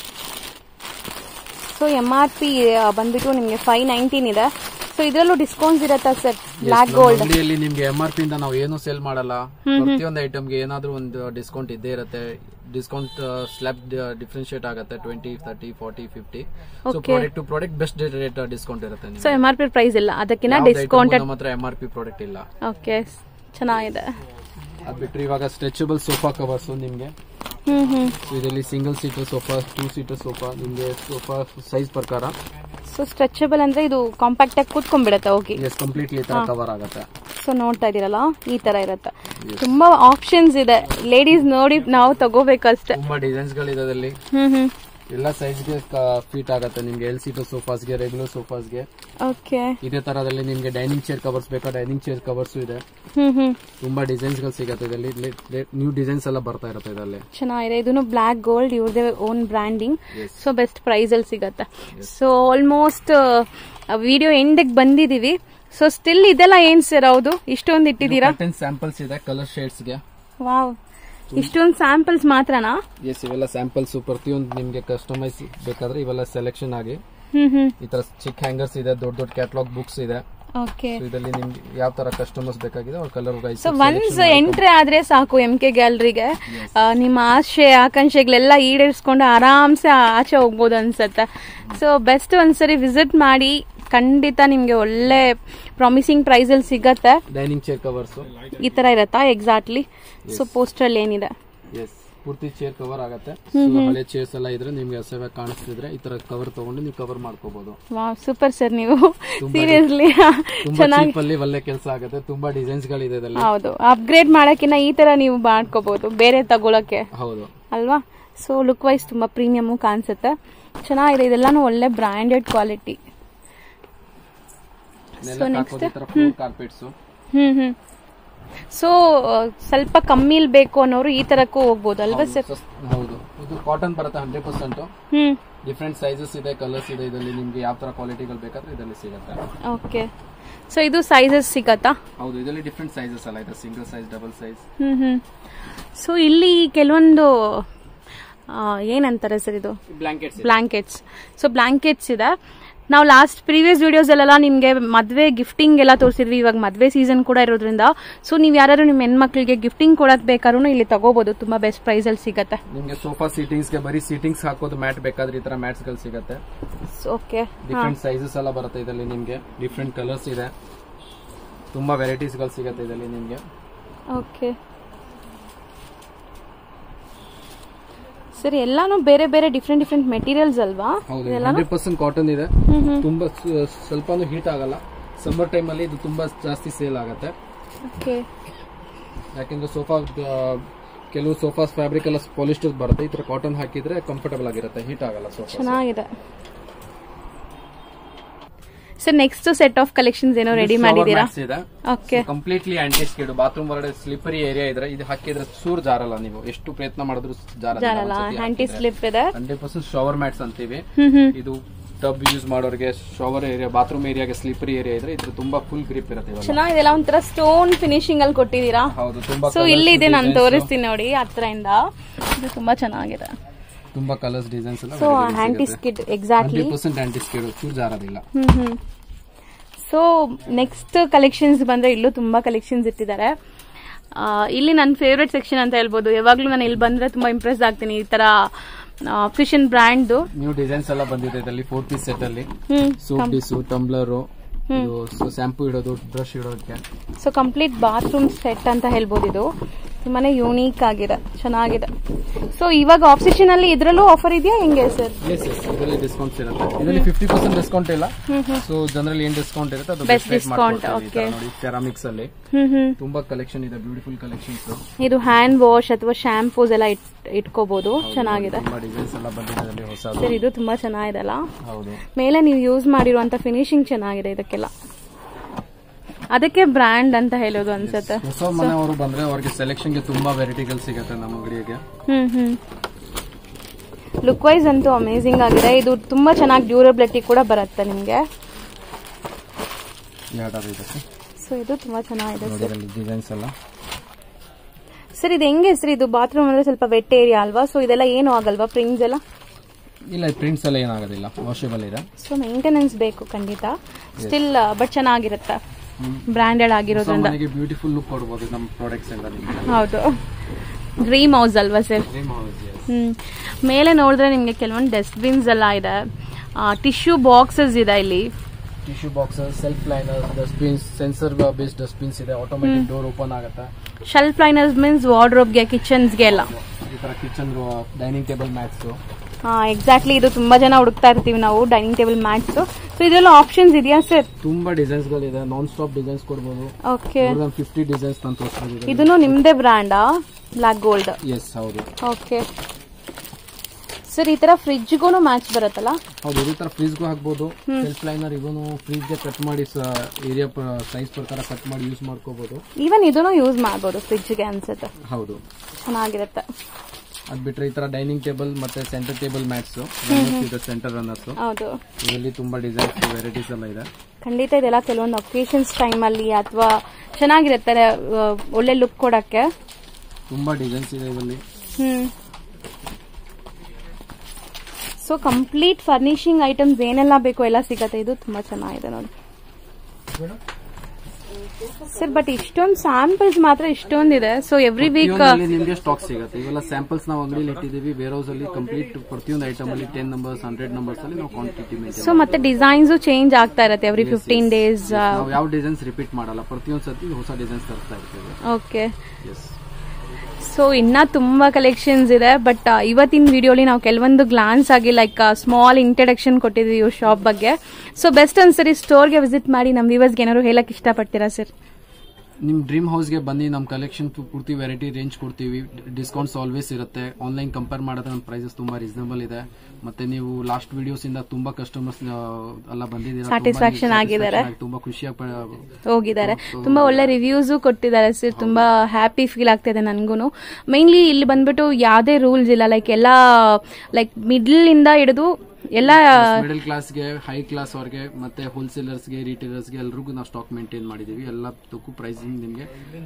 Speaker 2: So M R P ಬಂದ್ಬಿಟ್ಟು ನಿಮಗೆ ಫೈವ್ ನೈನ್ಟೀನ್ ಇದೆ ಸೊ ಇದರಲ್ಲೂ ಡಿಸ್ಕೌಂಟ್ಸ್ ಇರತ್ತಾ ಸರ್ ಬ್ಲಾಕ್
Speaker 3: ನಮ್ಮ
Speaker 2: ಗೋಲ್ಡ್
Speaker 3: ಅಂಗಡಿಯಲ್ಲಿ ನಿಮ್ಗೆ ಎಂ ಆರ್ ಪಿ ಇಂದ ನಾವು ಏನು ಸೇಲ್ ಮಾಡಲ್ಲ ಪ್ರತಿಯೊಂದು ಐಟಮ್ಗೆ ಏನಾದ್ರೂ ಒಂದು ಡಿಸ್ಕೌಂಟ್ ಇದ್ದೇ ಇರುತ್ತೆ ಡಿಸ್ಕೌಂಟ್ ಸ್ಲ್ಯಾಬ್ ಡಿಫ್ರೆನ್ಶಿಯೇಟ್ ಆಗುತ್ತೆ twenty thirty forty fifty so product to product best rate discount ಇರುತ್ತೆ
Speaker 2: so M R P price ಇಲ್ಲ ಅದಕ್ಕಿಂತ
Speaker 3: ಯಾವ್ದು item
Speaker 2: ಡಿಸ್ಕೌಂಟೆಡ್
Speaker 3: ನಮ್ಮ ಹತ್ರ ಎಂ ಆರ್ ಪಿ ಪ್ರಾಡಕ್ಟ್ ಇಲ್ಲ
Speaker 2: ಓಕೆ ಚೆನ್ನಾಗಿದೆ
Speaker 3: ಅದ್ ಬಿಟ್ರೆ ಇವಾಗ ಸ್ಟ್ರೆಚಬಲ್ ಸೋಫಾ ಕವರ್ಸ್ ನಿಮ್ಗೆ
Speaker 2: ಹ್ಮ್ ಹ್ಮ್
Speaker 3: So ಇದರಲ್ಲಿ single seater sofa two seater sofa ನಿಮ್ಗೆ ಸೋಫಾ ಸೈಜ್ ಪ್ರಕಾರ
Speaker 2: ಸೊ ಸ್ಟ್ರೆಚಬಲ್ ಅಂದ್ರೆ ಇದು ಕಾಂಪ್ಯಾಕ್ಟ್ ಆಗಿ ಕೂತ್ಕೊಂಡ್ಬಿಡತ್ತೆ ಹೋಗಿ
Speaker 3: ಎಸ್ ಕಂಪ್ಲೀಟ್ಲಿ ಈ ತರ ಕವರ್ ಆಗುತ್ತೆ
Speaker 2: ಸೊ ನೋಡ್ತಾ ಇದೀರಲ್ಲ ಈ ತರ ಇರತ್ತೆ ತುಂಬಾ ಆಪ್ಷನ್ಸ್ ಇದೆ ಲೇಡೀಸ್ ನೋಡಿ ನಾವು ತಗೋಬೇಕಷ್ಟೇ
Speaker 3: ತುಂಬಾ ಡಿಸೈನ್ಸ್ ಗಳಿದೆ ಅದರಲ್ಲಿ
Speaker 2: ಹ್ಮ್ ಹ್ಮ್
Speaker 3: ಎಲ್ಲ ಸೈಜ್ಗೆ ಫೀಟ್ ಆಗುತ್ತೆ ನಿಮ್ಗೆ ಎಲ್ ಸೀಟರ್ ಸೋಫಾಸ್ಗೆ ರೆಗ್ಯುಲರ್ ಸೋಫಾಸ್ಗೆ
Speaker 2: ಓಕೆ
Speaker 3: ಇದೇ ತರದಲ್ಲಿ ನಿಮ್ಗೆ ಡೈನಿಂಗ್ ಚೇರ್ ಕವರ್ಸ್ ಬೇಕಾ ಡೈನಿಂಗ್ ಚೇರ್ ಕವರ್ಸ್ ಇದೆ
Speaker 2: ಹ್ಮ್ ಹ್ಮ್
Speaker 3: ತುಂಬಾ ಡಿಸೈನ್ಸ್ ಗಳು ಸಿಗುತ್ತೆ ಇದರಲ್ಲಿ ನ್ಯೂ ಡಿಸೈನ್ಸ್ ಎಲ್ಲ ಬರ್ತಾ ಇರುತ್ತೆ ಇದರಲ್ಲಿ
Speaker 2: ಚೆನ್ನಾಗಿದೆ ಇದನ್ನು ಬ್ಲ್ಯಾಕ್ ಗೋಲ್ಡ್ ಇವ್ರದೇ own branding
Speaker 3: Yes.
Speaker 2: So best price ಅಲ್ಲಿ ಸಿಗತ್ತೆ ಸೊ ಆಲ್ಮೋಸ್ಟ್ ವಿಡಿಯೋ ಎಂಡಿಗೆ ಬಂದಿದೀವಿ ಸೊ ಸ್ಟಿಲ್ ಇದೆಲ್ಲ ಏನ್ ಸರ್ ಹೌದು ಇಷ್ಟೊಂದು ಇಟ್ಟಿದ್ದೀರಾ
Speaker 3: ಸ್ಯಾಂಪಲ್ಸ್ ಇದೆ ಕಲರ್ ಶೇಡ್ಸ್ ಗೆ
Speaker 2: ವಾವ್ ಇಷ್ಟೊಂದು ಸ್ಯಾಂಪಲ್ಸ್ ಮಾತ್ರನಾ
Speaker 3: ಎಸ್ ಇವೆಲ್ಲ ಸ್ಯಾಂಪಲ್ಸ್ ಪ್ರತಿಯೊಂದು ನಿಮ್ಗೆ ಕಸ್ಟಮೈಸ್ ಬೇಕಾದ್ರೆ ಇವೆಲ್ಲ ಸೆಲೆಕ್ಷನ್ ಆಗಿ
Speaker 2: ಹ್ಮ್ ಹ್ಮ್
Speaker 3: ಈ ತರ ಚಿಕ್ಕ ಹ್ಯಾಂಗರ್ಸ್ ಇದೆ ದೊಡ್ಡ ದೊಡ್ಡ ಕ್ಯಾಟ್ಲಾಗ್ ಬುಕ್ಸ್ ಇದೆ
Speaker 2: ಓಕೆ
Speaker 3: So ಇದರಲ್ಲಿ ನಿಮ್ಗೆ ಯಾವ ತರ ಕಸ್ಟಮರ್ಸ್ ಬೇಕಾಗಿದೆ ಅವ್ರ colour wise
Speaker 2: so once entry ಆದ್ರೆ ಸಾಕು ಎಂ ಕೆ ಗ್ಯಾಲರಿಗೆ ನಿಮ್ಮ ಆಸೆ ಆಕಾಂಕ್ಷೆಗಳೆಲ್ಲ ಈಡೇರಿಸ್ಕೊಂಡು ಆರಾಮ್ಸೆ ಆಚೆ ಹೋಗ್ಬೋದು ಅನ್ಸತ್ತೆ ಸೊ ಬೆಸ್ಟ್ ಒಂದ್ಸರಿ ವಿಸಿಟ್ ಮಾಡಿ ಖಂಡಿತ ನಿಮ್ಗೆ ಒಳ್ಳೆ ಪ್ರಾಮಿಸಿಂಗ್ ಪ್ರೈಸ್ ಅಲ್ಲಿ ಸಿಗತ್ತೆ
Speaker 3: ಡೈನಿಂಗ್ ಚೇರ್ ಕವರ್ಸ್
Speaker 2: ಈ ತರ ಇರತ್ತಾ ಎಕ್ಸಾಕ್ಟ್ಲಿ ಸೊ ಪೋಸ್ಟರ್ ಏನಿದೆ
Speaker 3: ಎಸ್ ಪೂರ್ತಿ ಚೇರ್ ಕವರ್ ಆಗುತ್ತೆ So ಹಳೆ ಚೇರ್ಸ್ ಎಲ್ಲ ಇದ್ರೆ ನಿಮ್ಗೆ ಅಸಹ್ಯ ಕಾಣಿಸ್ತಿದ್ರೆ ಈ ತರ ಕವರ್ ತಗೊಂಡು ನೀವು ಕವರ್ ಮಾಡ್ಕೋಬಹುದು
Speaker 2: ವಾವ್ ಸೂಪರ್ ಸರ್ ನೀವು ಸೀರಿಯಸ್ಲಿ
Speaker 3: ತುಂಬಾ ಚೀಪ್ ಅಲ್ಲಿ ಒಳ್ಳೆ ಕೆಲಸ ಆಗುತ್ತೆ ತುಂಬಾ ಡಿಸೈನ್ಸ್ ಗಳಿದೆ ಇದರಲ್ಲಿ
Speaker 2: ಹೌದು ಅಪ್ಗ್ರೇಡ್ ಮಾಡಕ್ಕಿನ್ನ ಈ ತರ ನೀವು ಮಾಡ್ಕೋಬಹುದು ಬೇರೆ ತಗೊಳಕ್ಕೆ
Speaker 3: ಹೌದು
Speaker 2: ಅಲ್ವಾ ಸೊ ಲುಕ್ ವೈಸ್ ತುಂಬಾ ಪ್ರೀಮಿಯಮ್ ಕಾಣಿಸುತ್ತೆ ಚೆನ್ನಾಗಿದೆ ಇದೆಲ್ಲಾನು ಒಳ್ಳೆ ಬ್ರಾಂಡೆಡ್ ಕ್ವಾಲಿಟಿ
Speaker 3: ನೆಲಕ್ಕೆ ಹಾಕೋದು ಈ ತರ ಫ್ಲೋರ್ ಕಾರ್ಪೆಟ್ಸ್
Speaker 2: ಹ್ಮ್ ಹ್ಮ್ ಸೊ ಸ್ವಲ್ಪ ಕಮ್ಮಿಲ್ ಬೇಕು ಅನ್ನೋರು ಈ ತರಕ್ಕೂ ಹೋಗ್ಬೋದು ಅಲ್ವಾ ಸರ್
Speaker 3: ಹೌದು ಇದು ಕಾಟನ್ ಬರುತ್ತೆ hundred percent
Speaker 2: hmm
Speaker 3: different sizes ಇದೆ ಕಲರ್ಸ್ ಇದೆ ಇದರಲ್ಲಿ ನಿಮ್ಗೆ ಯಾವ ತರ ಕ್ವಾಲಿಟಿಗಳು ಬೇಕಾದ್ರೆ ಇದರಲ್ಲಿ ಸಿಗುತ್ತೆ
Speaker 2: ಓಕೆ ಸೊ ಇದು ಸೈಜಸ್ ಸಿಗತ್ತಾ
Speaker 3: ಹೌದು ಇದರಲ್ಲಿ ಡಿಫ್ರೆಂಟ್ ಸೈಜಸ್ ಎಲ್ಲ ಇದೆ single size double size
Speaker 2: hmm ಹ್ಮ್ ಸೊ ಇಲ್ಲಿ ಕೆಲವೊಂದು ಆ, ಏನಂತಾರೆ ಸರ್ ಇದು
Speaker 3: ಬ್ಲಾಂಕೆಟ್ಸ್
Speaker 2: ಬ್ಲಾಂಕೆಟ್ಸ್ ಸೊ ಬ್ಲಾಂಕೆಟ್ಸ್ ಇದೆ ನಾವು ಲಾಸ್ಟ್ ಪ್ರೀವಿಯಸ್ ವಿಡಿಯೋಸ್ ಅಲ್ಲೆಲ್ಲ ನಿಮಗೆ ಮದ್ವೆ ಗಿಫ್ಟಿಂಗ್ ಎಲ್ಲ ತೋರಿಸಿದ್ವಿ ಇವಾಗ ಮದ್ವೆ ಸೀಸನ್ ಕೂಡ ಇರೋದ್ರಿಂದ ಸೊ ನೀವು ಯಾರು ನಿಮ್ಮ ಹೆಣ್ಮಕ್ಳಿಗೆ ಗಿಫ್ಟಿಂಗ್ ಕೊಡಕ್ ಬೇಕಾದ್ರೂ ಇಲ್ಲಿ ತಗೋಬಹುದು ತುಂಬಾ ಬೆಸ್ಟ್ ಪ್ರೈಸ್ ಅಲ್ಲಿ ಸಿಗತ್ತೆ
Speaker 3: ನಿಮ್ಗೆ ಸೋಫಾ ಸೀಟಿಂಗ್ಸ್ ಗೆ ಬರೀ ಸೀಟಿಂಗ್ಸ್ ಹಾಕೋದು ಮ್ಯಾಟ್ ಬೇಕಾದ್ರೆ ಈ ತರ ಮ್ಯಾಟ್ಸ್ ಗಳು ಸಿಗುತ್ತೆ
Speaker 2: ಓಕೆ
Speaker 3: ಡಿಫ್ರೆಂಟ್ ಸೈಜಸ್ ಎಲ್ಲ ಬರುತ್ತೆ ಇದರಲ್ಲಿ ನಿಮ್ಗೆ ಡಿಫ್ರೆಂಟ್ ಕಲರ್ಸ್ ಇದೆ ತುಂಬಾ ವೆರೈಟೀಸ್ ಗಳು ಸಿಗುತ್ತೆ ಇದರಲ್ಲಿ ನಿಮ್ಗೆ
Speaker 2: ಓಕೆ ಸರಿ ಎಲ್ಲಾನು ಬೇರೆ ಬೇರೆ ಡಿಫ್ರೆಂಟ್ ಡಿಫ್ರೆಂಟ್ ಮೆಟೀರಿಯಲ್ಸ್ ಅಲ್ವಾ
Speaker 3: ಹೌದು ಹಂಡ್ರೆಡ್ ಪರ್ಸೆಂಟ್ ಕಾಟನ್ ಇದೆ ತುಂಬಾ ಸ- ಸ್ವಲ್ಪನೂ ಹೀಟ್ ಆಗಲ್ಲ ಸಮ್ಮರ್ ಟೈಮ್ ಅಲ್ಲಿ ಇದು ತುಂಬಾ ಜಾಸ್ತಿ ಸೇಲ್ ಆಗುತ್ತೆ
Speaker 2: ಓಕೆ
Speaker 3: ಯಾಕೆಂದ್ರೆ ಸೋಫಾ ಕೆಲವು ಸೋಫಾಸ್ ಫ್ಯಾಬ್ರಿಕ್ ಎಲ್ಲ ಪಾಲಿಸ್ಟರ್ ಬರುತ್ತೆ ಈ ತರ ಕಾಟನ್ ಹಾಕಿದ್ರೆ ಕಂಫರ್ಟಬಲ್ ಆಗಿರುತ್ತೆ ಹೀಟ್ ಆಗಲ್ಲ ಸೋಫಾ
Speaker 2: ಚೆನ್ನಾಗಿದೆ sir next set of collections ಏನೋ ರೆಡಿ ಮಾಡಿದೀರಾ
Speaker 3: ಇದೆ
Speaker 2: okay
Speaker 3: completely anti skid bathroom ಹೊರಗಡೆ ಸ್ಲಿಪರಿ ಏರಿಯಾ ಇದ್ರೆ ಇದು ಹಾಕಿದ್ರೆ ಸೂರ್ ಜಾರಲ್ಲ ನೀವು ಎಷ್ಟು ಪ್ರಯತ್ನ ಮಾಡಿದ್ರು
Speaker 2: ಜಾರಲ್ಲ ಆಂಟಿ ಸ್ಲಿಪ್ ಇದೆ
Speaker 3: ಹಂಡ್ರೆಡ್ ಪರ್ಸೆಂಟ್ ಶವರ್ ಮ್ಯಾಟ್ಸ್ ಅಂತೀವಿ
Speaker 2: ಹ್ಮ್ ಹ್ಮ್
Speaker 3: ಇದು ಟಬ್ ಯೂಸ್ ಮಾಡೋರಿಗೆ ಶವರ್ ಏರಿಯಾ ಬಾತ್ರೂಮ್ ಏರಿಯಾಗೆ ಸ್ಲಿಪರಿ ಏರಿಯಾ ಇದ್ರೆ ಇದು ತುಂಬಾ ಫುಲ್ ಗ್ರಿಪ್ ಇರುತ್ತೆ ಇವಾಗ
Speaker 2: ಚೆನ್ನಾಗಿದೆ ಒಂಥರ ಸ್ಟೋನ್ ಫಿನಿಶಿಂಗ್ ಅಲ್ಲಿ ಕೊಟ್ಟಿದ್ದೀರಾ
Speaker 3: ಹೌದು ತುಂಬಾ
Speaker 2: ಸೊ ಇಲ್ಲಿ ಇದೆ ನಾನು ತೋರಿಸ್ತೀನಿ ನೋಡಿ ಹತ್ರದಿಂದ ಇದು ತುಂಬಾ ಚೆನ್ನಾಗಿದೆ
Speaker 3: ತುಂಬಾ ಕಲರ್ಸ್ ಡಿಸೈನ್ಸ್ ಎಲ್ಲ
Speaker 2: so anti skid exactly
Speaker 3: hundred percent anti skid ಚೂರ್ ಜಾರೋದಿಲ್ಲ
Speaker 2: ಹ್ಮ್ ಹ್ಮ್ ಸೊ ನೆಕ್ಸ್ಟ್ ಕಲೆಕ್ಷನ್ಸ್ ಬಂದ್ರೆ ಇಲ್ಲೂ ತುಂಬಾ ಕಲೆಕ್ಷನ್ಸ್ ಇಟ್ಟಿದ್ದಾರೆ ಆ, ಇಲ್ಲಿ ನನ್ನ ಫೇವ್ರೆಟ್ ಸೆಕ್ಷನ್ ಅಂತ ಹೇಳ್ಬೋದು ಯಾವಾಗ್ಲೂ ನಾನು ಇಲ್ಲಿ ಬಂದ್ರೆ ತುಂಬಾ ಇಂಪ್ರೆಸ್ ಆಗ್ತೀನಿ ಈ ತರ ಫಿಶನ್ ಬ್ರ್ಯಾಂಡ್ದು
Speaker 3: ನ್ಯೂ ಡಿಸೈನ್ಸ್ ಎಲ್ಲ ಬಂದಿದೆ ಇದರಲ್ಲಿ ಫೋರ್ ಪೀಸ್ ಸೆಟ್ ಅಲ್ಲಿ
Speaker 2: ಹ್ಮ್
Speaker 3: ಸೋಪ್ ಡಿಸು ಟಂಬ್ಲರು ಇದು ಶಾಂಪೂ ಇಡೋದು ಬ್ರಷ್ ಇಡೋದಕ್ಕೆ
Speaker 2: ಸೊ ಕಂಪ್ಲೀಟ್ ಬಾತ್ರೂಮ್ ಸೆಟ್ ಅಂತ ಹೇಳ್ಬೋದು ಇದು ತುಂಬಾನೇ ಯೂನೀಕ್ ಆಗಿದೆ ಚೆನ್ನಾಗಿದೆ ಸೊ ಇವಾಗ ಆಫ್ ಸೀಸನ್ ಅಲ್ಲಿ ಇದ್ರಲ್ಲೂ ಆಫರ್ ಇದೆಯಾ ಹೆಂಗೆ ಸರ್
Speaker 3: ಎಸ್ ಎಸ್ ಇದರಲ್ಲಿ ಡಿಸ್ಕೌಂಟ್ಸ್ ಇರುತ್ತೆ ಇದರಲ್ಲಿ ಫಿಫ್ಟಿ ಪರ್ಸೆಂಟ್ ಡಿಸ್ಕೌಂಟ್ ಇಲ್ಲ ಸೊ ಜನರಲ್ ಏನ್ ಡಿಸ್ಕೌಂಟ್ ಇರುತ್ತೆ ಅದು
Speaker 2: Best
Speaker 3: best rate
Speaker 2: discount,
Speaker 3: ಮಾಡ್ಕೊಡ್ತೀವಿ. ಈ ತರ
Speaker 2: okay.
Speaker 3: ನೋಡಿ ಸೆರಾಮಿಕ್ಸ್ ಅಲ್ಲಿ
Speaker 2: ಹ್ಮ್ ಹ್ಮ್
Speaker 3: ತುಂಬಾ ಕಲೆಕ್ಷನ್ ಇದೆ ಬ್ಯೂಟಿಫುಲ್ ಕಲೆಕ್ಷನ್ಸ್
Speaker 2: ಇದು ಹ್ಯಾಂಡ್ ವಾಶ್ ಅಥವಾ ಶಾಂಪೂಸ್ ಎಲ್ಲ ಇಟ್ ಇಟ್ಕೋಬಹುದು ಚೆನ್ನಾಗಿದೆ
Speaker 3: ತುಂಬಾ ಡಿಸೈನ್ಸ್ ಎಲ್ಲ ಬಂದಿದೆ ಇದರಲ್ಲಿ ಹೊಸದು
Speaker 2: ಸರ್ ಇದು ತುಂಬಾ ಚೆನ್ನಾಗಿದೆಲ್ಲ
Speaker 3: ಹೌದು
Speaker 2: ಮೇಲೆ ನೀವು ಯೂಸ್ ಮಾಡಿರುವಂತ ಫಿನಿಶಿಂಗ್ ಚೆನ್ನಾಗಿದೆ ಇದಕ್ಕೆಲ್ಲ ಅದಕ್ಕೆ ಬ್ರ್ಯಾಂಡ್ ಅಂತ ಹೇಳೋದು ಅನ್ಸುತ್ತೆ
Speaker 3: ಹೊಸ ಮನೆಯವರು ಬಂದ್ರೆ ಅವ್ರಿಗೆ ಸೆಲೆಕ್ಷನ್ ಗೆ ತುಂಬಾ ವೆರೈಟಿಗಳು ಸಿಗುತ್ತೆ ನಮ್ಮ ಅಂಗಡಿಗೆ
Speaker 2: ಹ್ಮ್ ಹ್ಮ್ ಲುಕ್ ವೈಸ್ ಅಂತೂ ಅಮೇಸಿಂಗ್ ಆಗಿದೆ ಇದು ತುಂಬಾ ಚೆನ್ನಾಗಿ ಡ್ಯೂರಬಿಲಿಟಿ ಕೂಡ ಬರುತ್ತೆ ನಿಮ್ಗೆ
Speaker 3: ಯಾವ್ದಾರು ಇದೆ sir?
Speaker 2: ಸೊ ಇದು ತುಂಬಾ ಚೆನ್ನಾಗಿದೆ
Speaker 3: ನೋಡಿ
Speaker 2: ಸರ್
Speaker 3: ಇದರಲ್ಲಿ ಡಿಸೈನ್ಸ್ ಎಲ್ಲ
Speaker 2: ಸರ್ ಇದು ಹೆಂಗೆ ಸರ್ ಇದು ಬಾತ್ರೂಮ್ ಅಂದ್ರೆ ಸ್ವಲ್ಪ ವೆಟ್ ಏರಿಯಾ ಅಲ್ವಾ ಸೊ ಇದೆಲ್ಲ ಏನು ಆಗಲ್ವಾ ಪ್ರಿಂಟ್ಸ್ ಎಲ್ಲ
Speaker 3: ಇಲ್ಲ ಪ್ರಿಂಟ್ಸ್ ಎಲ್ಲ ಏನಾಗೋದಿಲ್ಲ ವಾಷೇಬಲ್ ಇದೆ
Speaker 2: ಸೊ ಮೇಂಟೆನೆನ್ಸ್ ಬೇಕು ಖಂಡಿತ ಸ್ಟಿಲ್ ಬಟ್ ಚೆನ್ನಾಗಿರುತ್ತೆ ಬ್ರ್ಯಾಂಡೆಡ್
Speaker 3: ಹೊಸ
Speaker 2: ಆಗಿರೋದ್ರಿಂದ
Speaker 3: ಮನೆಗೆ ಬ್ಯೂಟಿಫುಲ್ ಲುಕ್ ಕೊಡ್ಬೋದು ನಮ್ಮ ಪ್ರಾಡಕ್ಟ್ಸ್ ಎಲ್ಲ ನಿಮಗೆ
Speaker 2: ಹೌದು ಡ್ರೀಮ್ ಹೌಸ್ ಅಲ್ವಾ ಸರ್
Speaker 3: ಡ್ರೀಮ್ ಹೌಸ್
Speaker 2: ಹ್ಮ್ ಮೇಲೆ ನೋಡಿದ್ರೆ ನಿಮಗೆ ಕೆಲವೊಂದು ಡಸ್ಟ್ಬಿನ್ಸ್ ಎಲ್ಲ ಇದೆ ಟಿಶ್ಯೂ ಬಾಕ್ಸಸ್ ಇದೆ ಇಲ್ಲಿ
Speaker 3: tissue boxes shelf liner dustbins sensor based dustbins ಇದೆ ಆಟೋಮೆಟಿಕ್ ಡೋರ್ ಓಪನ್ ಆಗುತ್ತೆ
Speaker 2: ಶೆಲ್ಫ್ ಲೈನರ್ಸ್ ಮೀನ್ಸ್ ವಾರ್ಡ್ರೋಬ್ಗೆ ಕಿಚನ್ಸ್ಗೆ ಎಲ್ಲ
Speaker 3: ಈ ತರ ಕಿಚನ್ ಡೈನಿಂಗ್ ಟೇಬಲ್ ಮ್ಯಾಟ್ಸ್
Speaker 2: ಹಾ ಎಕ್ಸಾಕ್ಟ್ಲಿ ಇದು ತುಂಬಾ ಜನ ಹುಡುಕ್ತಾ ಇರ್ತೀವಿ ನಾವು ಡೈನಿಂಗ್ ಟೇಬಲ್ ಮ್ಯಾಟ್ಸ್ ಸೊ ಇದೆಲ್ಲ ಆಪ್ಷನ್ಸ್ ಇದೆಯಾ ಸರ್
Speaker 3: ತುಂಬಾ ಡಿಸೈನ್ಸ್ ಗಳಿದೆ ನಾನ್ ಸ್ಟಾಪ್ ಡಿಸೈನ್ಸ್ ಕೊಡ್ಬೋದು
Speaker 2: okay
Speaker 3: more than fifty designs ನಾನು ತೋರಿಸ್ಬೋದು
Speaker 2: ಇದನ್ನು ನಿಮ್ದೇ ಬ್ರ್ಯಾಂಡಾ ಬ್ಲಾಕ್ ಗೋಲ್ಡ್
Speaker 3: ಎಸ್ ಹೌದು
Speaker 2: ಓಕೆ ಸರ್ ಈ ತರ ಫ್ರಿಜ್ಗೂ ಮ್ಯಾಚ್ ಬರುತ್ತಲ್ಲ
Speaker 3: ಹೌದು ಇದೇ ತರ ಫ್ರೀಜ್ಗೂ ಹಾಕ್ಬೋದು ಸೆಲ್ಫ್ ಲೈನರ್ ಇವನು ಫ್ರೀಜ್ಗೆ ಕಟ್ ಮಾಡಿ ಏರಿಯಾ ಸೈಜ್ ಪ್ರಕಾರ ಕಟ್ ಮಾಡಿ ಯೂಸ್ ಮಾಡ್ಕೋಬಹುದು
Speaker 2: ಈವನ್ ಇದನ್ನು ಯೂಸ್ ಮಾಡ್ಬೋದು ಫ್ರಿಜ್ಗೆ ಅನ್ಸುತ್ತೆ
Speaker 3: ಹೌದು
Speaker 2: ಚೆನ್ನಾಗಿರುತ್ತೆ
Speaker 3: ಅದ್ ಬಿಟ್ರೆ ಈ ತರ ಡೈನಿಂಗ್ ಟೇಬಲ್ ಮತ್ತೆ ಸೆಂಟರ್ ಟೇಬಲ್ ಮ್ಯಾಟ್ಸ್ ಇದೆ ಸೆಂಟರ್ ರನ್ನರ್ಸ್
Speaker 2: ಹೌದು
Speaker 3: ಇದರಲ್ಲಿ ತುಂಬಾ ಡಿಸೈನ್ಸ್ ವೆರೈಟೀಸ್ ಎಲ್ಲ ಇದೆ
Speaker 2: ಖಂಡಿತ ಇದೆಲ್ಲ ಕೆಲವೊಂದು ಒಕೇಶನ್ಸ್ ಟೈಮಲ್ಲಿ ಅಥವಾ ಚೆನ್ನಾಗಿರುತ್ತೆ ಆ, ಒಳ್ಳೆ ಲುಕ್ ಕೊಡಕ್ಕೆ
Speaker 3: ತುಂಬಾ ಡಿಸೈನ್ಸ್ ಇದೆ ಇದರಲ್ಲಿ
Speaker 2: hmm so complete furnishing items ಏನೆಲ್ಲ ಬೇಕೋ ಎಲ್ಲ ಸಿಗತ್ತೆ ಇದು ತುಂಬಾ ಚೆನ್ನಾಗಿದೆ ನೋಡಿ ಸರ್ ಬಟ್ ಇಷ್ಟೊಂದು ಸ್ಯಾಂಪಲ್ಸ್ ಮಾತ್ರ ಇಷ್ಟೊಂದಿದೆ ಸೊ ಎವ್ರಿ ವೀಕ್
Speaker 3: ಪ್ರತಿಯೊಂದಲ್ಲಿ ನಿಮ್ಗೆ ಸ್ಟಾಕ್ ಸಿಗುತ್ತೆ ಇವೆಲ್ಲ ಸ್ಯಾಂಪಲ್ಸ್ ನಾವು ಅಂಗಡಿಯಲ್ಲಿ ಇಟ್ಟಿದ್ದೀವಿ ವೇರ್ ಹೌಸ್ ಅಲ್ಲಿ ಕಂಪ್ಲೀಟ್ ಪ್ರತಿಯೊಂದು ಐಟಮ್ ಅಲ್ಲಿ ಟೆನ್ ನಂಬರ್ಸ್ ಹಂಡ್ರೆಡ್ ನಂಬರ್ಸ್ ಅಲ್ಲಿ ನಾವು ಕ್ವಾಂಟಿಟಿ ಮೇಂಟೈನ್
Speaker 2: ಸೊ ಮತ್ತೆ ಡಿಸೈನ್ಸ್ ಚೇಂಜ್ ಆಗ್ತಾ ಇರುತ್ತೆ ಎವ್ರಿ ಫಿಫ್ಟೀನ್ ಡೇಸ್
Speaker 3: ನಾವು ಯಾವ ಡಿಸೈನ್ಸ್ ರಿಪೀಟ್ ಮಾಡಲ್ಲ ಪ್ರತಿಯೊಂದು ಸರ್ತಿ ಹೊಸ ಡಿಸೈನ್ಸ್ ತರ್ತಾ ಇರ್ತೇವೆ
Speaker 2: ಓಕೆ
Speaker 3: ಎಸ್
Speaker 2: ಸೊ ಇನ್ನ ತುಂಬಾ ಕಲೆಕ್ಷನ್ಸ್ ಇದೆ ಬಟ್ ಇವತ್ತಿನ ವಿಡಿಯೋಲಿ ನಾವು ಕೆಲವೊಂದು ಗ್ಲಾನ್ಸ್ ಆಗಿ ಲೈಕ್ ಸ್ಮಾಲ್ ಇಂಟ್ರಡಕ್ಷನ್ ಕೊಟ್ಟಿದ್ದೀವಿ ಇವ್ರ ಶಾಪ್ ಬಗ್ಗೆ ಸೊ ಬೆಸ್ಟ್ ಅನ್ಸರಿ ಸ್ಟೋರ್ಗೆ ವಿಸಿಟ್ ಮಾಡಿ ನಮ್ಮ ವ್ಯೂವರ್ಸ್ಗೆ ಏನಾದ್ರು ಹೇಳಕ್ ಇಷ್ಟಪಡ್ತೀರಾ ಸರ್
Speaker 3: ನಿಮ್ ಡ್ರೀಮ್ ಹೌಸ್ಗೆ ಬನ್ನಿ ನಮ್ಮ ಕಲೆಕ್ಷನ್ ಪೂರ್ತಿ ವೆರೈಟಿ ರೇಂಜ್ ಕೊಡ್ತೀವಿ ಡಿಸ್ಕೌಂಟ್ಸ್ ಆಲ್ವೇಸ್ ಇರುತ್ತೆ ಆನ್ಲೈನ್ ಕಂಪೇರ್ ಮಾಡಿದ್ರೆ ನಮ್ಮ ಪ್ರೈಸಸ್ ತುಂಬಾ ರೀಸನಬಲ್ ಇದೆ ಮತ್ತೆ ನೀವು ಲಾಸ್ಟ್ ವಿಡಿಯೋಸ್ ಇಂದ ತುಂಬಾ ಕಸ್ಟಮರ್ಸ್ ಎಲ್ಲ ಬಂದಿದ್ದೀರಾ ತುಂಬಾ
Speaker 2: Satisfaction
Speaker 3: satisfaction
Speaker 2: ಆಗಿದ್ದಾರೆ.
Speaker 3: ಆಗಿ ತುಂಬಾ ಖುಷಿಯಾಗಿ
Speaker 2: ಹೋಗಿದ್ದಾರೆ ತುಂಬಾ ಒಳ್ಳೆ ರಿವ್ಯೂಸು ಕೊಟ್ಟಿದ್ದಾರೆ ಸರ್ ತುಂಬಾ ಹ್ಯಾಪಿ ಫೀಲ್ ಆಗ್ತಿದೆ ನನಗೂ ಮೈನ್ಲಿ ಇಲ್ಲಿ ಬಂದ್ಬಿಟ್ಟು ಯಾವುದೇ ರೂಲ್ಸ್ ಇಲ್ಲ ಲೈಕ್ ಎಲ್ಲ ಲೈಕ್ ಮಿಡ್ಲ್ ಇಂದ ಹಿಡಿದು ಎಲ್ಲ
Speaker 3: ಮಿಡಲ್ ಕ್ಲಾಸ್ಗೆ ಹೈ ಕ್ಲಾಸ್ ಅವ್ರಿಗೆ ಮತ್ತೆ ಹೋಲ್ಸೇಲರ್ಸ್ಗೆ ರಿಟೇಲರ್ಸ್ಗೆ ಎಲ್ರಿಗೂ ನಾವು ಸ್ಟಾಕ್ ಮೇಂಟೈನ್ ಮಾಡಿದೀವಿ ಎಲ್ಲದಕ್ಕೂ ಪ್ರೈಸಿಂಗ್ ನಿಮಗೆ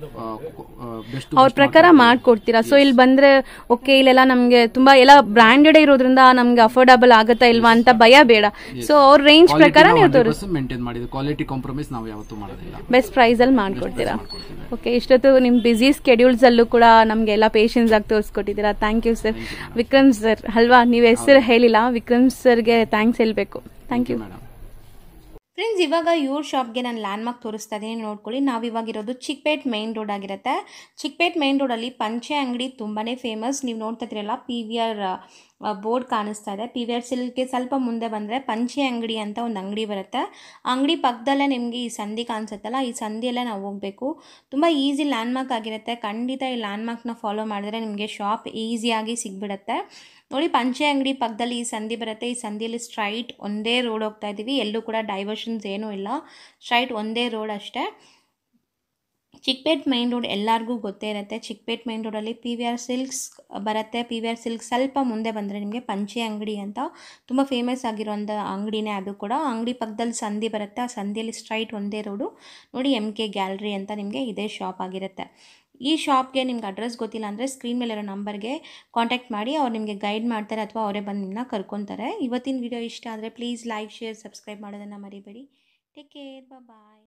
Speaker 3: ಬೆಸ್ಟ್
Speaker 2: ಅವ್ರ ಪ್ರಕಾರ ಮಾಡ್ಕೊಡ್ತೀರಾ ಸೊ ಇಲ್ಲಿ ಬಂದ್ರೆ ಓಕೆ ಇಲ್ಲೆಲ್ಲ ನಮ್ಗೆ ತುಂಬಾ ಎಲ್ಲ ಬ್ರಾಂಡೆಡ್ ಇರೋದ್ರಿಂದ ನಮ್ಗೆ ಅಫೋರ್ಡಬಲ್ ಆಗತ್ತಾ ಇಲ್ವಾ ಅಂತ ಭಯ ಬೇಡ ಸೊ ಅವ್ರ ರೇಂಜ್ ಪ್ರಕಾರ ನೀವು ತೋರಿಸ್
Speaker 3: ಮೇಂಟೈನ್ ಮಾಡಿದ್ವಿ ಕ್ವಾಲಿಟಿ ಕಾಂಪ್ರಮೈಸ್ ನಾವು ಯಾವತ್ತೂ ಮಾಡೋದಿಲ್ಲ
Speaker 2: ಬೆಸ್ಟ್ ಪ್ರೈಸ್ ಅಲ್ಲಿ ಮಾಡ್ಕೊಡ್ತೀರಾ ಓಕೆ ಇಷ್ಟೊತ್ತು ನಿಮ್ ಬಿಸಿ ಸ್ಕೆಡ್ಯೂಲ್ಸ್ ಅಲ್ಲೂ ಕೂಡ ನಮ್ಗೆ ಎಲ್ಲ ಪೇಷನ್ಸ್ ಆಗಿ ತೋರಿಸ್ಕೊಟ್ಟಿದ್ದೀರಾ thank you sir Vikram sir ಅಲ್ವಾ ನೀವು ಹೆಸರು ಹೇಳಿಲ್ಲ ವಿಕ್ರಮ್ ಸರ್ಗೆ ಥ್ಯಾಂಕ್ಸ್ ಹೇಳ್ಬೇಕು ಥ್ಯಾಂಕ್ ಯು
Speaker 3: ಮೇಡಮ್
Speaker 1: ಫ್ರೆಂಡ್ಸ್ ಇವಾಗ ಇವ್ರ ಶಾಪ್ಗೆ ನಾನು ಲ್ಯಾಂಡ್ಮಾರ್ಕ್ ತೋರಿಸ್ತಾ ಇದ್ದೀನಿ ನೋಡ್ಕೊಳ್ಳಿ ನಾವು ಇವಾಗ ಇರೋದು ಚಿಕ್ಪೇಟ್ ಮೈನ್ ರೋಡ್ ಆಗಿರುತ್ತೆ ಚಿಕ್ಪೇಟ್ ಮೈನ್ ರೋಡಲ್ಲಿ ಪಂಚೆ ಅಂಗಡಿ ತುಂಬಾ ಫೇಮಸ್ ನೀವು ನೋಡ್ತಾ ಇದ್ದೀರಲ್ಲ ಪಿ ವಿ ಆರ್ ಬೋರ್ಡ್ ಕಾಣಿಸ್ತಾ ಇದೆ ಪಿ ವಿ ಆರ್ ಸಿಲ್ಗೆ ಸ್ವಲ್ಪ ಮುಂದೆ ಬಂದರೆ ಪಂಚೆ ಅಂಗಡಿ ಅಂತ ಒಂದು ಅಂಗಡಿ ಬರುತ್ತೆ ಅಂಗಡಿ ಪಕ್ಕದಲ್ಲೇ ನಿಮಗೆ ಈ ಸಂಧಿ ಕಾಣಿಸುತ್ತಲ್ಲ ಈ ಸಂಧಿಯಲ್ಲೇ ನಾವು ಹೋಗಬೇಕು ತುಂಬ ಈಸಿ ಲ್ಯಾಂಡ್ಮಾರ್ಕ್ ಆಗಿರುತ್ತೆ ಖಂಡಿತ ಈ ಲ್ಯಾಂಡ್ಮಾರ್ಕ್ನ ಫಾಲೋ ಮಾಡಿದ್ರೆ ನಿಮಗೆ ಶಾಪ್ ಈಸಿಯಾಗಿ ಸಿಗ್ಬಿಡುತ್ತೆ ನೋಡಿ ಪಂಚೆ ಅಂಗಡಿ ಪಕ್ಕದಲ್ಲಿ ಈ ಸಂಧಿ ಬರುತ್ತೆ ಈ ಸಂಧಿಯಲ್ಲಿ ಸ್ಟ್ರೈಟ್ ಒಂದೇ ರೋಡ್ ಹೋಗ್ತಾ ಇದ್ದೀವಿ ಎಲ್ಲೂ ಕೂಡ ಡೈವರ್ಷನ್ಸ್ ಏನೂ ಇಲ್ಲ ಸ್ಟ್ರೈಟ್ ಒಂದೇ ರೋಡ್ ಅಷ್ಟೇ ಚಿಕ್ಪೇಟ್ ಮೈನ್ ರೋಡ್ ಎಲ್ಲರಿಗೂ ಗೊತ್ತೇ ಇರುತ್ತೆ ಚಿಕ್ಪೇಟ್ ಮೈನ್ ರೋಡಲ್ಲಿ ಪಿ ವಿ ಆರ್ ಸಿಲ್ಕ್ಸ್ ಬರುತ್ತೆ ಪಿ ವಿ ಆರ್ ಸಿಲ್ಕ್ ಸ್ವಲ್ಪ ಮುಂದೆ ಬಂದರೆ ನಿಮಗೆ ಪಂಚೆ ಅಂಗಡಿ ಅಂತ ತುಂಬ ಫೇಮಸ್ ಆಗಿರೋಂಥ ಅಂಗಡಿನೇ ಅದು ಕೂಡ ಅಂಗಡಿ ಪಕ್ಕದಲ್ಲಿ ಸಂಧಿ ಬರುತ್ತೆ ಆ ಸಂಧಿಯಲ್ಲಿ ಸ್ಟ್ರೈಟ್ ಒಂದೇ ರೋಡು ನೋಡಿ ಎಮ್ ಕೆ ಗ್ಯಾಲರಿ ಅಂತ ನಿಮಗೆ ಇದೇ ಶಾಪ್ ಆಗಿರುತ್ತೆ ಈ ಶಾಪ್ಗೆ ನಿಮ್ಗೆ ಅಡ್ರೆಸ್ ಗೊತ್ತಿಲ್ಲ ಅಂದರೆ ಸ್ಕ್ರೀನ್ ಮೇಲಿರೋ ನಂಬರ್ಗೆ ಕಾಂಟ್ಯಾಕ್ಟ್ ಮಾಡಿ ಅವ್ರು ನಿಮಗೆ ಗೈಡ್ ಮಾಡ್ತಾರೆ ಅಥವಾ ಅವರೇ ಬಂದು ನಿಮ್ಮನ್ನ ಕರ್ಕೊತಾರೆ ಇವತ್ತಿನ ವಿಡಿಯೋ ಇಷ್ಟ ಆದರೆ ಪ್ಲೀಸ್ ಲೈಕ್ ಶೇರ್ ಸಬ್ಸ್ಕ್ರೈಬ್ ಮಾಡೋದನ್ನು ಮರಿಬೇಡಿ ಟೇಕ್ ಕೇರ್ ಬಾಯ್